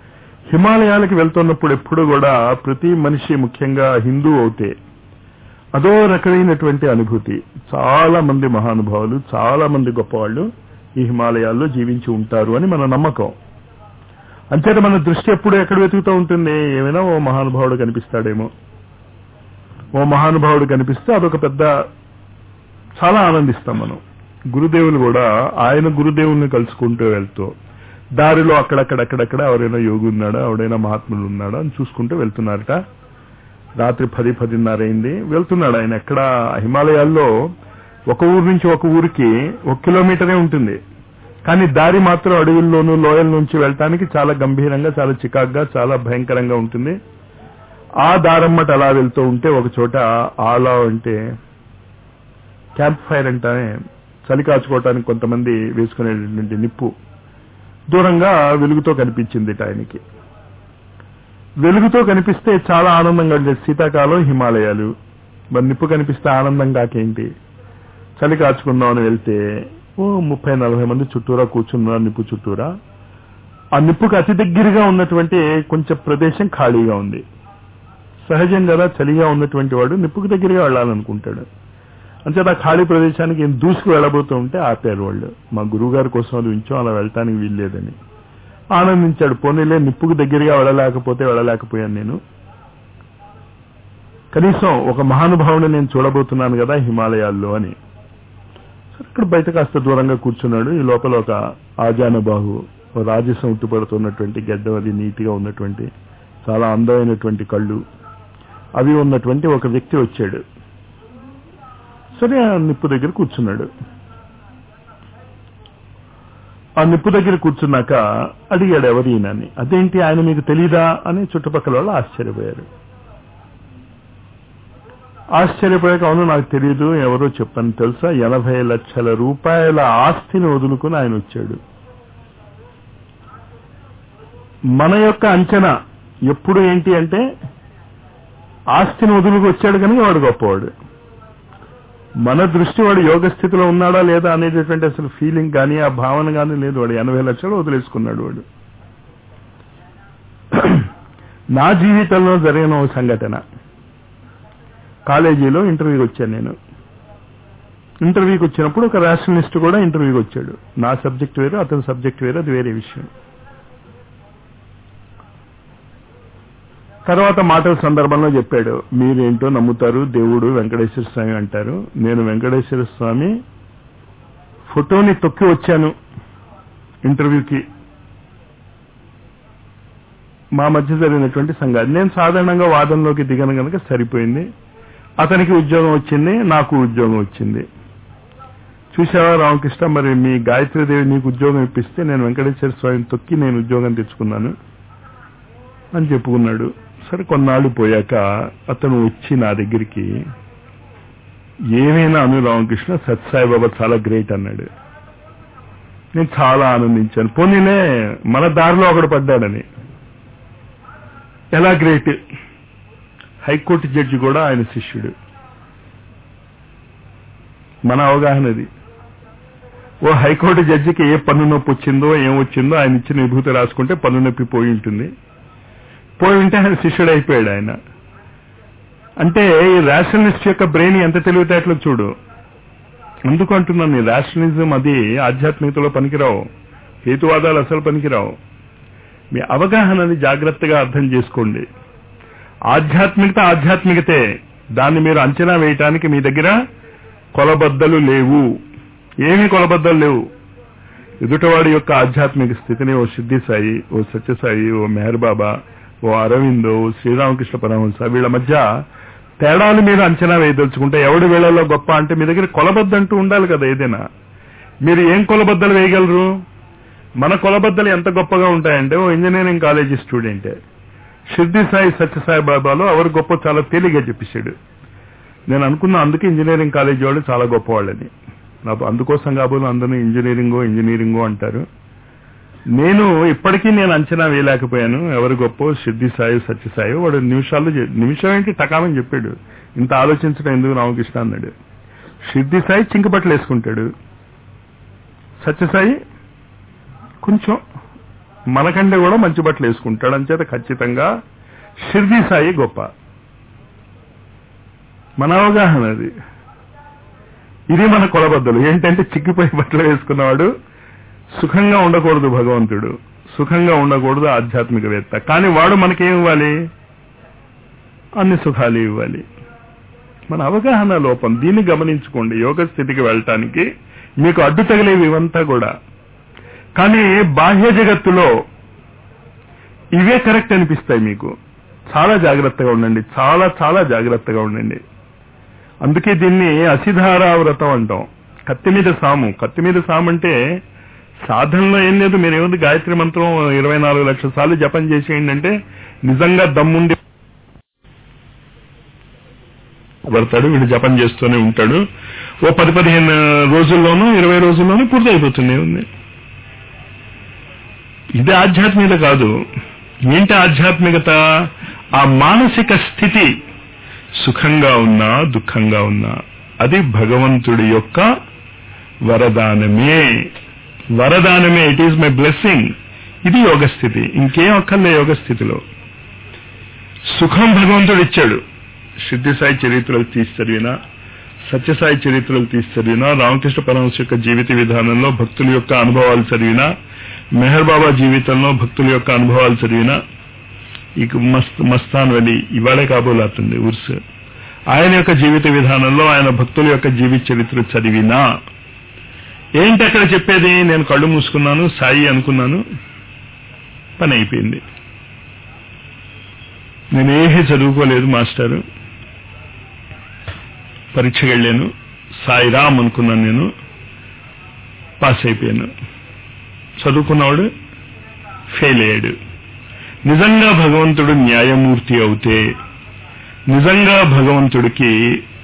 హిమాలయాలకి వెళ్తున్నప్పుడు ఎప్పుడు కూడా ప్రతి మనిషి ముఖ్యంగా హిందూ అవుతే అదో రకమైనటువంటి అనుభూతి చాలా మంది మహానుభావులు చాలా మంది గొప్పవాళ్ళు ఈ హిమాలయాల్లో జీవించి ఉంటారు అని మన నమ్మకం అంచేత మన దృష్టి ఎప్పుడు ఎక్కడ వెతుకుతూ ఉంటుంది ఏమైనా ఓ మహానుభావుడు కనిపిస్తాడేమో ఓ మహానుభావుడు కనిపిస్తే అదొక పెద్ద చాలా ఆనందిస్తాం మనం గురుదేవులు కూడా ఆయన గురుదేవుల్ని కలుసుకుంటూ వెళ్తూ దారిలో అక్కడక్కడక్కడక్కడ ఎవరైనా యోగి ఉన్నాడా ఎవడైనా మహాత్ములు ఉన్నాడా అని చూసుకుంటూ వెళ్తున్నారట రాత్రి పది పదిన్నర అయింది వెళ్తున్నాడు ఆయన ఎక్కడ హిమాలయాల్లో ఒక ఊరు నుంచి ఒక ఊరికి ఒక కిలోమీటరే ఉంటుంది కానీ దారి మాత్రం అడవుల్లోనూ లోయల నుంచి వెళ్ళటానికి చాలా గంభీరంగా చాలా చికాగ్గా చాలా భయంకరంగా ఉంటుంది ఆ దారమ్మట అలా వెళ్తూ ఉంటే ఒక చోట ఆలా అంటే క్యాంప్ ఫైర్ అంటానే చలి కాచుకోవటానికి కొంతమంది వేసుకునేటువంటి నిప్పు దూరంగా వెలుగుతో కనిపించింది ఆయనకి వెలుగుతో కనిపిస్తే చాలా ఆనందంగా ఉండేది శీతాకాలం హిమాలయాలు మరి నిప్పు కనిపిస్తే ఆనందం కాకేంటి చలి కాచుకుందామని వెళ్తే ఓ ముప్పై నలభై మంది చుట్టూరా కూర్చున్నారు నిప్పు చుట్టూరా ఆ నిప్పుకి అతి దగ్గరగా ఉన్నటువంటి కొంచెం ప్రదేశం ఖాళీగా ఉంది సహజం కదా చలిగా ఉన్నటువంటి వాడు నిప్పుకి దగ్గరగా వెళ్ళాలనుకుంటాడు అంతే ఆ ఖాళీ ప్రదేశానికి ఏం దూసుకు వెళ్ళబోతూ ఉంటే ఆపారు వాళ్ళు మా గురువు గారి కోసం అది ఉంచాం అలా వెళ్ళటానికి వీల్లేదని ఆనందించాడు పోనీలే నిప్పుకు దగ్గరగా వెళ్ళలేకపోతే వెళ్ళలేకపోయాను నేను కనీసం ఒక మహానుభావుని నేను చూడబోతున్నాను కదా హిమాలయాల్లో అని సరే ఇక్కడ బయట కాస్త దూరంగా కూర్చున్నాడు ఈ లోపల ఒక ఆజానబాహు రాజసం ఉట్టుపడుతున్నటువంటి గడ్డం అది నీట్గా ఉన్నటువంటి చాలా అందమైనటువంటి కళ్ళు అవి ఉన్నటువంటి ఒక వ్యక్తి వచ్చాడు సరే ఆ నిప్పు దగ్గర కూర్చున్నాడు ఆ నిప్పు దగ్గర కూర్చున్నాక అడిగాడు ఎవరు ఈయనని అదేంటి ఆయన మీకు తెలీదా అని చుట్టుపక్కల వాళ్ళు ఆశ్చర్యపోయారు ఆశ్చర్యపోయాక అవును నాకు తెలియదు ఎవరో చెప్పని తెలుసా ఎనభై లక్షల రూపాయల ఆస్తిని వదులుకుని ఆయన వచ్చాడు మన యొక్క అంచనా ఎప్పుడు ఏంటి అంటే ఆస్తిని వదులుకు వచ్చాడు కనుక వాడు గొప్పవాడు మన దృష్టి వాడు యోగ స్థితిలో ఉన్నాడా లేదా అనేటటువంటి అసలు ఫీలింగ్ కానీ ఆ భావన కానీ లేదు వాడు ఎనభై లక్షలు వదిలేసుకున్నాడు వాడు నా జీవితంలో జరిగిన ఒక సంఘటన కాలేజీలో ఇంటర్వ్యూకి వచ్చాను నేను ఇంటర్వ్యూకి వచ్చినప్పుడు ఒక రేషనలిస్ట్ కూడా ఇంటర్వ్యూకి వచ్చాడు నా సబ్జెక్ట్ వేరు అతని సబ్జెక్ట్ వేరు అది వేరే విషయం తర్వాత మాటల సందర్భంలో చెప్పాడు మీరేంటో నమ్ముతారు దేవుడు వెంకటేశ్వర స్వామి అంటారు నేను వెంకటేశ్వర స్వామి ఫోటోని తొక్కి వచ్చాను ఇంటర్వ్యూకి మా మధ్య జరిగినటువంటి సంఘాన్ని నేను సాధారణంగా వాదనలోకి దిగను కనుక సరిపోయింది అతనికి ఉద్యోగం వచ్చింది నాకు ఉద్యోగం వచ్చింది చూసావా రామకృష్ణ మరి మీ గాయత్రీదేవి నీకు ఉద్యోగం ఇప్పిస్తే నేను వెంకటేశ్వర స్వామిని తొక్కి నేను ఉద్యోగం తెచ్చుకున్నాను అని చెప్పుకున్నాడు సరే కొన్నాళ్ళు పోయాక అతను వచ్చి నా దగ్గరికి ఏమైనా అను రామకృష్ణ సత్సాయిబాబా చాలా గ్రేట్ అన్నాడు నేను చాలా ఆనందించాను పోనీనే మన దారిలో ఒకడు పడ్డాడని ఎలా గ్రేట్ హైకోర్టు జడ్జి కూడా ఆయన శిష్యుడు మన అవగాహనది ఓ హైకోర్టు జడ్జికి ఏ పన్ను నొప్పి వచ్చిందో ఏం వచ్చిందో ఆయన ఇచ్చిన విభూతి రాసుకుంటే పన్ను నొప్పి పోయి ఉంటుంది పోయి ఉంటే ఆయన శిష్యుడు అయిపోయాడు ఆయన అంటే ఈ రేషనలిస్ట్ యొక్క బ్రెయిన్ ఎంత తెలివితేటలో చూడు అందుకు అంటున్నాను ఈ రేషనలిజం అది ఆధ్యాత్మికతలో పనికిరావు హేతువాదాలు అసలు పనికిరావు మీ అవగాహనని జాగ్రత్తగా అర్థం చేసుకోండి ఆధ్యాత్మికత ఆధ్యాత్మికతే దాన్ని మీరు అంచనా వేయటానికి మీ దగ్గర కొలబద్దలు లేవు ఏమీ కొలబద్దలు లేవు ఎదుటవాడి యొక్క ఆధ్యాత్మిక స్థితిని ఓ సిద్ధి సాయి ఓ సత్యసాయి ఓ మెహర్ బాబా ఓ అరవిందో ఓ శ్రీరామకృష్ణ పరమహంస వీళ్ళ మధ్య తేడాలు మీరు అంచనా వేయదలుచుకుంటే ఎవడి వేళల్లో గొప్ప అంటే మీ దగ్గర కొలబద్దంటూ ఉండాలి కదా ఏదైనా మీరు ఏం కొలబద్దలు వేయగలరు మన కొలబద్దలు ఎంత గొప్పగా ఉంటాయంటే ఓ ఇంజనీరింగ్ కాలేజీ స్టూడెంటే సిద్ధి సాయి సత్యసాయి బాబాలో ఎవరు గొప్ప చాలా తేలిగ్గా చెప్పేశాడు నేను అనుకున్న అందుకే ఇంజనీరింగ్ కాలేజీ వాళ్ళు చాలా గొప్పవాళ్ళని నాకు అందుకోసం కాబోలు అందరూ ఇంజనీరింగో ఇంజనీరింగో అంటారు నేను ఇప్పటికీ నేను అంచనా వేయలేకపోయాను ఎవరు గొప్ప సిద్ధి సాయి సత్యసాయి వాడు నిమిషాలు నిమిషం ఏంటి టకామని చెప్పాడు ఇంత ఆలోచించడం ఎందుకు రామకృష్ణ అన్నాడు సిద్ధి సాయి చింకబట్టలు వేసుకుంటాడు సత్యసాయి కొంచెం మనకంటే కూడా మంచి బట్టలు వేసుకుంటాడు అంచేత ఖచ్చితంగా షిర్ది సాయి గొప్ప మన అవగాహన అది ఇది మన కొలబద్దలు ఏంటంటే చిక్కిపోయి బట్టలు వేసుకున్నవాడు సుఖంగా ఉండకూడదు భగవంతుడు సుఖంగా ఉండకూడదు ఆధ్యాత్మికవేత్త కానీ వాడు మనకేం ఇవ్వాలి అన్ని సుఖాలు ఇవ్వాలి మన అవగాహన లోపం దీన్ని గమనించుకోండి యోగ స్థితికి వెళ్ళటానికి మీకు అడ్డు తగిలేవి ఇవంతా కూడా కానీ బాహ్య జగత్తులో ఇవే కరెక్ట్ అనిపిస్తాయి మీకు చాలా జాగ్రత్తగా ఉండండి చాలా చాలా జాగ్రత్తగా ఉండండి అందుకే దీన్ని అసిధారావ్రతం అంటాం కత్తి మీద సాము కత్తి మీద సాము అంటే సాధనలో ఏం లేదు మీరు ఏముంది గాయత్రి మంత్రం ఇరవై నాలుగు లక్షల సార్లు జపం చేసేయండి అంటే నిజంగా దమ్ముండి పడతాడు వీడు జపం చేస్తూనే ఉంటాడు ఓ పది పదిహేను రోజుల్లోనూ ఇరవై రోజుల్లోనూ పూర్తయిపోతుంది ఉంది ఇది ఆధ్యాత్మికత కాదు ఏంటి ఆధ్యాత్మికత ఆ మానసిక స్థితి సుఖంగా ఉన్నా దుఃఖంగా ఉన్నా అది భగవంతుడి యొక్క వరదానమే వరదానమే ఇట్ ఈజ్ మై బ్లెస్సింగ్ ఇది యోగ స్థితి ఇంకేం అక్కర్లే యోగ స్థితిలో సుఖం భగవంతుడు ఇచ్చాడు సిద్ధి సాయి చరిత్రలు తీసి చదివినా సత్యసాయి చరిత్రలు తీసి చదివినా రామకృష్ణ పరమహంస యొక్క జీవిత విధానంలో భక్తుల యొక్క అనుభవాలు చదివినా మెహర్ బాబా జీవితంలో భక్తుల యొక్క అనుభవాలు చదివినా ఇక మస్త్ మస్తాన్ వలి ఇవాళే కాబోలాతుంది ఉర్స్ ఆయన యొక్క జీవిత విధానంలో ఆయన భక్తుల యొక్క జీవిత చరిత్ర చదివినా ఏంటి అక్కడ చెప్పేది నేను కళ్ళు మూసుకున్నాను సాయి అనుకున్నాను పని అయిపోయింది నేను ఏమీ చదువుకోలేదు మాస్టారు పరీక్షకి వెళ్ళాను సాయిరామ్ అనుకున్నాను నేను పాస్ అయిపోయాను చదువుకున్నవాడు ఫెయిల్ అయ్యాడు నిజంగా భగవంతుడు న్యాయమూర్తి అవుతే నిజంగా భగవంతుడికి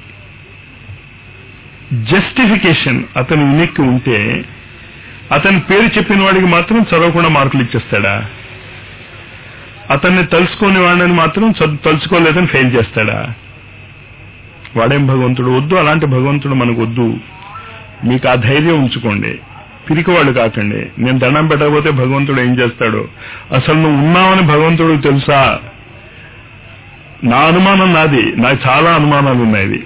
జస్టిఫికేషన్ అతను ఉనికి ఉంటే అతని పేరు చెప్పిన వాడికి మాత్రం చదవకుండా మార్కులు ఇచ్చేస్తాడా అతన్ని తలుసుకునే వాడిని మాత్రం చదువు తలుచుకోలేదని ఫెయిల్ చేస్తాడా వాడేం భగవంతుడు వద్దు అలాంటి భగవంతుడు మనకు వద్దు మీకు ఆ ధైర్యం ఉంచుకోండి పిరికివాడు కాకండి నేను దండం పెట్టకపోతే భగవంతుడు ఏం చేస్తాడు అసలు నువ్వు ఉన్నావని భగవంతుడు తెలుసా నా అనుమానం నాది నాకు చాలా అనుమానాలు ఉన్నాయి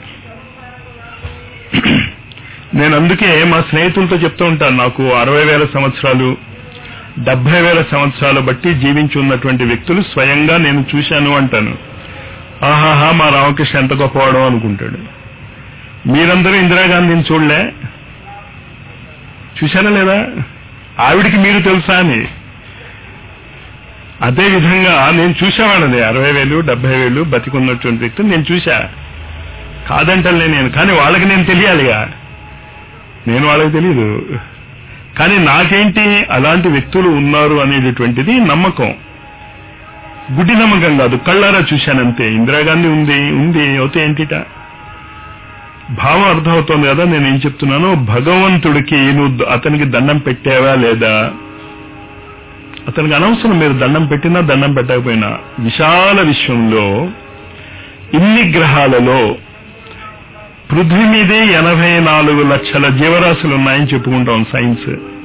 నేను అందుకే మా స్నేహితులతో చెప్తూ ఉంటాను నాకు అరవై వేల సంవత్సరాలు డెబ్బై వేల సంవత్సరాలు బట్టి జీవించి ఉన్నటువంటి వ్యక్తులు స్వయంగా నేను చూశాను అంటాను ఆహాహా మా రామకృష్ణ ఎంత గొప్పవాడో అనుకుంటాడు మీరందరూ ఇందిరాగాంధీని చూడలే చూశారా లేదా ఆవిడికి మీరు తెలుసా అని అదే విధంగా నేను చూసేవాడిని అరవై వేలు డెబ్బై వేలు బతికున్నటువంటి వ్యక్తులు నేను చూశా కాదంటలే నేను కానీ వాళ్ళకి నేను తెలియాలిగా నేను వాళ్ళకి తెలియదు కానీ నాకేంటి అలాంటి వ్యక్తులు ఉన్నారు అనేటటువంటిది నమ్మకం గుడ్డి నమ్మకం కాదు కళ్ళారా చూశానంతే ఇందిరాగాంధీ ఉంది ఉంది అవుతే ఏంటిట భావం అర్థమవుతోంది కదా నేను ఏం చెప్తున్నాను భగవంతుడికి నువ్వు అతనికి దండం పెట్టావా లేదా అతనికి అనవసరం మీరు దండం పెట్టినా దండం పెట్టకపోయినా విశాల విశ్వంలో ఇన్ని గ్రహాలలో పృథ్వీ మీదే ఎనభై నాలుగు లక్షల జీవరాశులు ఉన్నాయని చెప్పుకుంటాం సైన్స్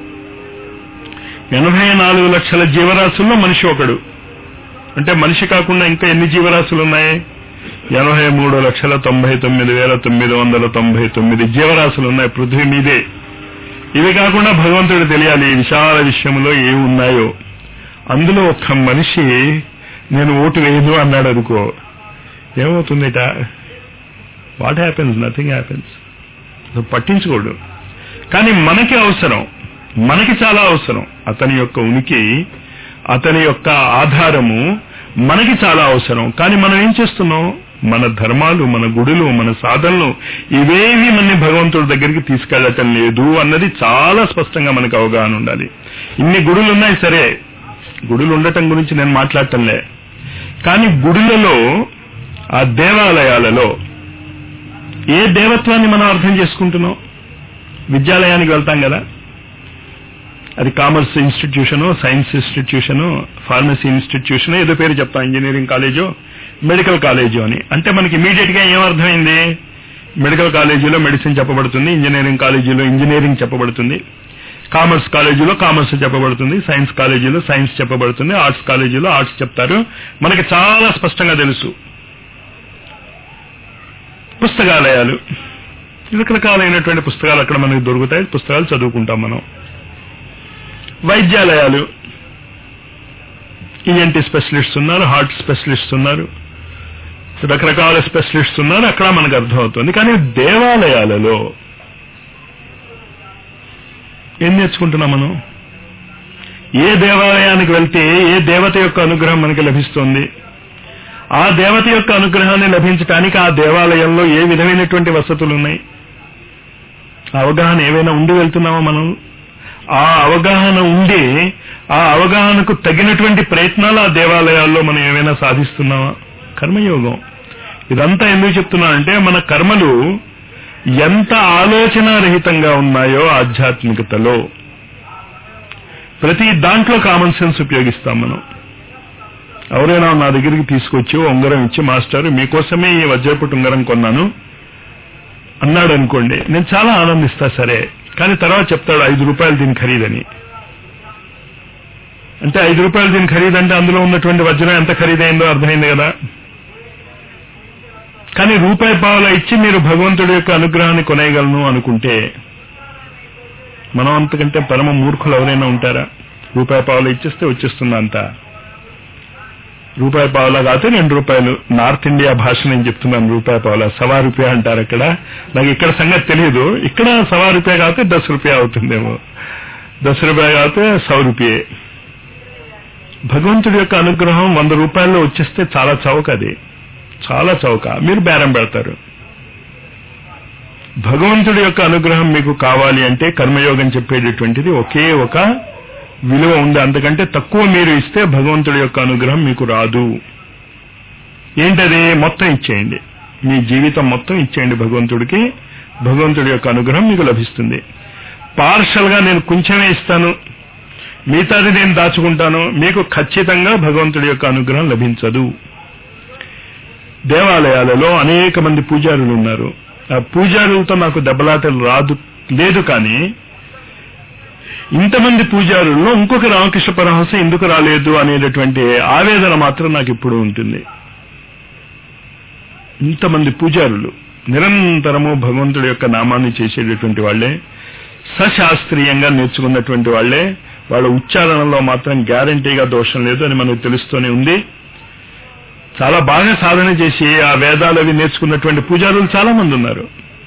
ఎనభై నాలుగు లక్షల జీవరాశుల్లో మనిషి ఒకడు అంటే మనిషి కాకుండా ఇంకా ఎన్ని జీవరాశులు ఉన్నాయి ఎనభై మూడు లక్షల తొంభై తొమ్మిది వేల తొమ్మిది వందల తొంభై తొమ్మిది జీవరాశులు ఉన్నాయి పృథ్వీ మీదే ఇవి కాకుండా భగవంతుడు తెలియాలి విశాల విషయంలో ఏమి ఉన్నాయో అందులో ఒక్క మనిషి నేను ఓటు వేయను అన్నాడు అనుకో ఏమవుతుందిట వాట్ హ్యాపెన్స్ నథింగ్ హ్యాపెన్స్ పట్టించుకోడు కానీ మనకి అవసరం మనకి చాలా అవసరం అతని యొక్క ఉనికి అతని యొక్క ఆధారము మనకి చాలా అవసరం కానీ మనం ఏం చేస్తున్నాం మన ధర్మాలు మన గుడులు మన సాధనలు ఇవేవి మన భగవంతుడి దగ్గరికి తీసుకెళ్లటం లేదు అన్నది చాలా స్పష్టంగా మనకు అవగాహన ఉండాలి ఇన్ని గుడులు ఉన్నాయి సరే గుడులు ఉండటం గురించి నేను మాట్లాడటంలే కానీ గుడులలో ఆ దేవాలయాలలో ఏ దేవత్వాన్ని మనం అర్థం చేసుకుంటున్నాం విద్యాలయానికి వెళ్తాం కదా అది commerce institution science institution pharmacy institution ఏదో పేరు చెప్తాం ఇంజనీరింగ్ కాలేజు మెడికల్ కాలేజు అని అంటే మనకి ఇమీడియట్ గా ఏమర్థమైంది మెడికల్ కాలేజీలో మెడిసిన్ చెప్పబడుతుంది ఇంజనీరింగ్ కాలేజీలో ఇంజనీరింగ్ చెప్పబడుతుంది కామర్స్ కాలేజీలో కామర్స్ చెప్పబడుతుంది సైన్స్ కాలేజీలో సైన్స్ చెప్పబడుతుంది ఆర్ట్స్ కాలేజీలో ఆర్ట్స్ చెప్తారు మనకి చాలా స్పష్టంగా తెలుసు పుస్తకాలయాలు రకరకాలైనటువంటి పుస్తకాలు అక్కడ మనకు దొరుకుతాయి పుస్తకాలు చదువుకుంటాం మనం వైద్యాలయాలు ఈఎన్టీ స్పెషలిస్ట్ ఉన్నారు హార్ట్ స్పెషలిస్ట్ ఉన్నారు రకరకాల స్పెషలిస్ట్ ఉన్నారు అక్కడ మనకు అర్థమవుతుంది కానీ దేవాలయాలలో ఏం నేర్చుకుంటున్నాం మనం ఏ దేవాలయానికి వెళ్తే ఏ దేవత యొక్క అనుగ్రహం మనకి లభిస్తుంది ఆ దేవత యొక్క అనుగ్రహాన్ని లభించడానికి ఆ దేవాలయంలో ఏ విధమైనటువంటి వసతులు ఉన్నాయి ఆ అవగాహన ఏవైనా ఉండి వెళ్తున్నామా మనం ఆ అవగాహన ఉండి ఆ అవగాహనకు తగినటువంటి ప్రయత్నాలు ఆ దేవాలయాల్లో మనం ఏమైనా సాధిస్తున్నామా కర్మయోగం ఇదంతా ఎందుకు చెప్తున్నానంటే మన కర్మలు ఎంత ఆలోచనారహితంగా ఉన్నాయో ఆధ్యాత్మికతలో ప్రతి దాంట్లో కామన్ సెన్స్ ఉపయోగిస్తాం మనం ఎవరైనా నా దగ్గరికి తీసుకొచ్చి ఉంగరం ఇచ్చి మాస్టర్ మీకోసమే ఈ వజ్రపుట్ ఉంగరం కొన్నాను అన్నాడు అనుకోండి నేను చాలా ఆనందిస్తా సరే కానీ తర్వాత చెప్తాడు ఐదు రూపాయలు దీని ఖరీదని అంటే ఐదు రూపాయలు దీని ఖరీదంటే అందులో ఉన్నటువంటి వజ్రం ఎంత ఖరీదైందో అర్థమైంది కదా కానీ రూపాయి పావుల ఇచ్చి మీరు భగవంతుడి యొక్క అనుగ్రహాన్ని కొనేయగలను అనుకుంటే మనం అంతకంటే పరమ మూర్ఖులు ఎవరైనా ఉంటారా రూపాయి పావులు ఇచ్చేస్తే వచ్చేస్తుంది అంతా రూపాయి పావులా కాకపోతే రెండు రూపాయలు నార్త్ ఇండియా భాష నేను చెప్తున్నాను రూపాయి పావులా సవా రూపాయ అంటారు అక్కడ నాకు ఇక్కడ సంగతి తెలియదు ఇక్కడ సవా రూపాయ కాకపోతే దశ రూపాయ అవుతుందేమో దశ రూపాయ కాకపోతే సౌ రూపాయే భగవంతుడి యొక్క అనుగ్రహం వంద రూపాయల్లో వచ్చేస్తే చాలా చౌక అది చాలా చౌక మీరు బేరం పెడతారు భగవంతుడి యొక్క అనుగ్రహం మీకు కావాలి అంటే కర్మయోగం చెప్పేటటువంటిది ఒకే ఒక విలువ ఉంది అంతకంటే తక్కువ మీరు ఇస్తే భగవంతుడి యొక్క అనుగ్రహం మీకు రాదు ఏంటది మొత్తం ఇచ్చేయండి మీ జీవితం మొత్తం ఇచ్చేయండి భగవంతుడికి భగవంతుడి యొక్క అనుగ్రహం మీకు లభిస్తుంది పార్షల్ గా నేను కొంచెమే ఇస్తాను మిగతాది నేను దాచుకుంటాను మీకు ఖచ్చితంగా భగవంతుడి యొక్క అనుగ్రహం లభించదు దేవాలయాలలో అనేక మంది పూజారులు ఉన్నారు ఆ పూజారులతో నాకు దెబ్బలాటలు రాదు లేదు కానీ ఇంతమంది పూజారుల్లో ఇంకొక రామకృష్ణ పరమహంస ఎందుకు రాలేదు అనేటటువంటి ఆవేదన మాత్రం నాకు ఇప్పుడు ఉంటుంది ఇంతమంది పూజారులు నిరంతరము భగవంతుడి యొక్క నామాన్ని చేసేటటువంటి వాళ్లే సశాస్త్రీయంగా నేర్చుకున్నటువంటి వాళ్లే వాళ్ళ ఉచ్చారణలో మాత్రం గ్యారంటీగా దోషం లేదు అని మనకు తెలుస్తూనే ఉంది చాలా బాగా సాధన చేసి ఆ వేదాలు అవి నేర్చుకున్నటువంటి పూజారులు చాలా మంది ఉన్నారు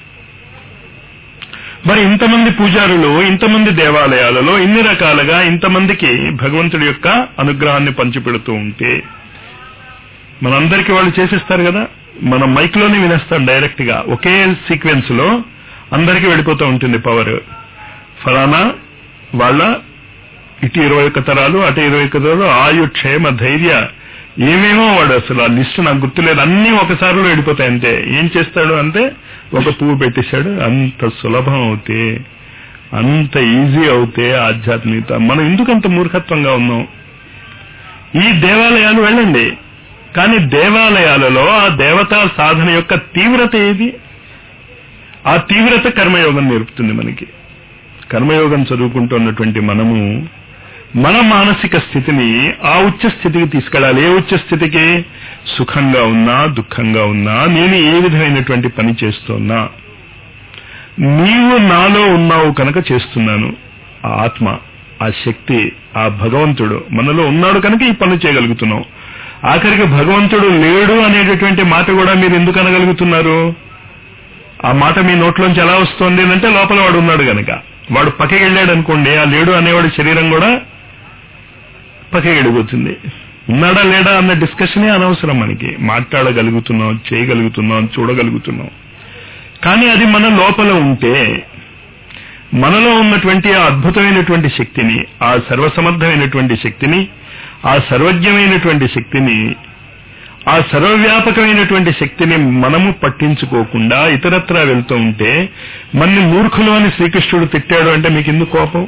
మరి ఇంతమంది పూజారులు ఇంతమంది దేవాలయాలలో ఇన్ని రకాలుగా ఇంతమందికి భగవంతుడి యొక్క అనుగ్రహాన్ని పంచిపెడుతూ ఉంటే మనందరికీ వాళ్ళు చేసేస్తారు కదా మనం మైక్ లోనే వినేస్తాం డైరెక్ట్ గా ఒకే సీక్వెన్స్ లో అందరికీ వెళ్ళిపోతూ ఉంటుంది పవర్ ఫలానా వాళ్ళ ఇటు ఇరవై ఒక్క తరాలు అటు ఇరవై ఒక్క తరాలు ఆయు క్షేమ ధైర్య ఏమేమో వాడు అసలు ఆ లిస్ట్ నాకు గుర్తులేదు అన్ని ఒకసారిలో వెళ్ళిపోతాయి అంతే ఏం చేస్తాడు అంటే ఒక పువ్వు పెట్టేశాడు అంత సులభం అవుతే అంత ఈజీ అవుతే ఆధ్యాత్మికత మనం ఎందుకు అంత మూర్ఖత్వంగా ఉన్నాం ఈ దేవాలయాలు వెళ్ళండి కానీ దేవాలయాలలో ఆ దేవతా సాధన యొక్క తీవ్రత ఏది ఆ తీవ్రత కర్మయోగం నేర్పుతుంది మనకి కర్మయోగం చదువుకుంటున్నటువంటి మనము మన మానసిక స్థితిని ఆ ఉచ్చ స్థితికి తీసుకెళ్ళాలి ఏ ఉచ్చ స్థితికి సుఖంగా ఉన్నా దుఃఖంగా ఉన్నా నేను ఏ విధమైనటువంటి పని చేస్తున్నా నీవు నాలో ఉన్నావు కనుక చేస్తున్నాను ఆ ఆత్మ ఆ శక్తి ఆ భగవంతుడు మనలో ఉన్నాడు కనుక ఈ పనులు చేయగలుగుతున్నాం ఆఖరికి భగవంతుడు లేడు అనేటటువంటి మాట కూడా మీరు ఎందుకు అనగలుగుతున్నారు ఆ మాట మీ నోట్లోంచి ఎలా వస్తుంది అంటే లోపల వాడు ఉన్నాడు గనక వాడు పక్కకి వెళ్ళాడు అనుకోండి ఆ లేడు అనేవాడి శరీరం కూడా పక్కకి వెళ్ళిపోతుంది ఉన్నాడా లేడా అన్న డిస్కషనే అనవసరం మనకి మాట్లాడగలుగుతున్నాం చేయగలుగుతున్నాం చూడగలుగుతున్నాం కానీ అది మన లోపల ఉంటే మనలో ఉన్నటువంటి ఆ అద్భుతమైనటువంటి శక్తిని ఆ సర్వసమర్థమైనటువంటి శక్తిని ఆ సర్వజ్ఞమైనటువంటి శక్తిని ఆ సర్వవ్యాపకమైనటువంటి శక్తిని మనము పట్టించుకోకుండా ఇతరత్రా వెళ్తూ ఉంటే మన్ని మూర్ఖులు అని శ్రీకృష్ణుడు తిట్టాడు అంటే మీకు ఎందుకు కోపం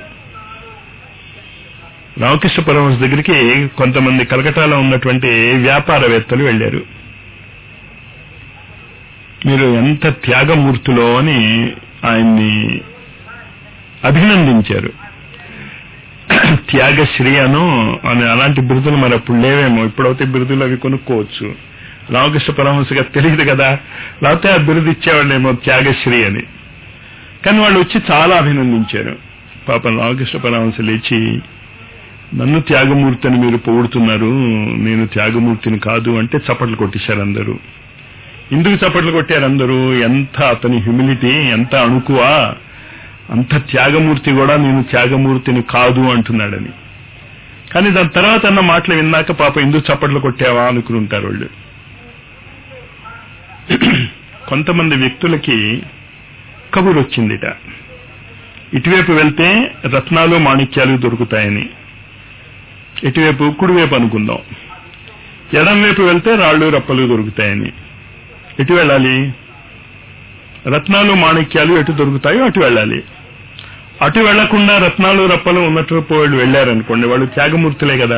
రామకృష్ణ పరమహంస దగ్గరికి కొంతమంది కలకటాలో ఉన్నటువంటి వ్యాపారవేత్తలు వెళ్లారు మీరు ఎంత త్యాగమూర్తులో అని ఆయన్ని అభినందించారు త్యాగశ్రీ అను అని అలాంటి బిరుదులు మరి అప్పుడు లేవేమో ఇప్పుడైతే బిరుదులు అవి కొనుక్కోవచ్చు రామకృష్ణ పరమహంసగా తెలియదు కదా లేకపోతే ఆ బిరుదు ఇచ్చేవాళ్ళేమో త్యాగశ్రీ అని కానీ వాళ్ళు వచ్చి చాలా అభినందించారు పాపం రామకృష్ణ పరమహంస లేచి నన్ను త్యాగమూర్తి అని మీరు పొగుడుతున్నారు నేను త్యాగమూర్తిని కాదు అంటే చప్పట్లు కొట్టేశారు అందరూ ఎందుకు చప్పట్లు కొట్టారు అందరూ ఎంత అతని హ్యూమిలిటీ ఎంత అణుకువా అంత త్యాగమూర్తి కూడా నేను త్యాగమూర్తిని కాదు అంటున్నాడని కానీ దాని తర్వాత అన్న మాటలు విన్నాక పాప ఎందుకు చప్పట్లు కొట్టావా అనుకుని ఉంటారు వాళ్ళు కొంతమంది వ్యక్తులకి కబురు వచ్చిందిట ఇటువైపు వెళ్తే రత్నాలు మాణిక్యాలు దొరుకుతాయని ఇటువైపు కుడివైపు అనుకుందాం ఎడం వైపు వెళ్తే రాళ్ళు రప్పలు దొరుకుతాయని ఎటు వెళ్ళాలి రత్నాలు మాణిక్యాలు ఎటు దొరుకుతాయో అటు వెళ్ళాలి అటు వెళ్లకుండా రత్నాలు రప్పలు ఉన్నట్టు వాళ్ళు వెళ్ళారనుకోండి వాళ్ళు త్యాగమూర్తులే కదా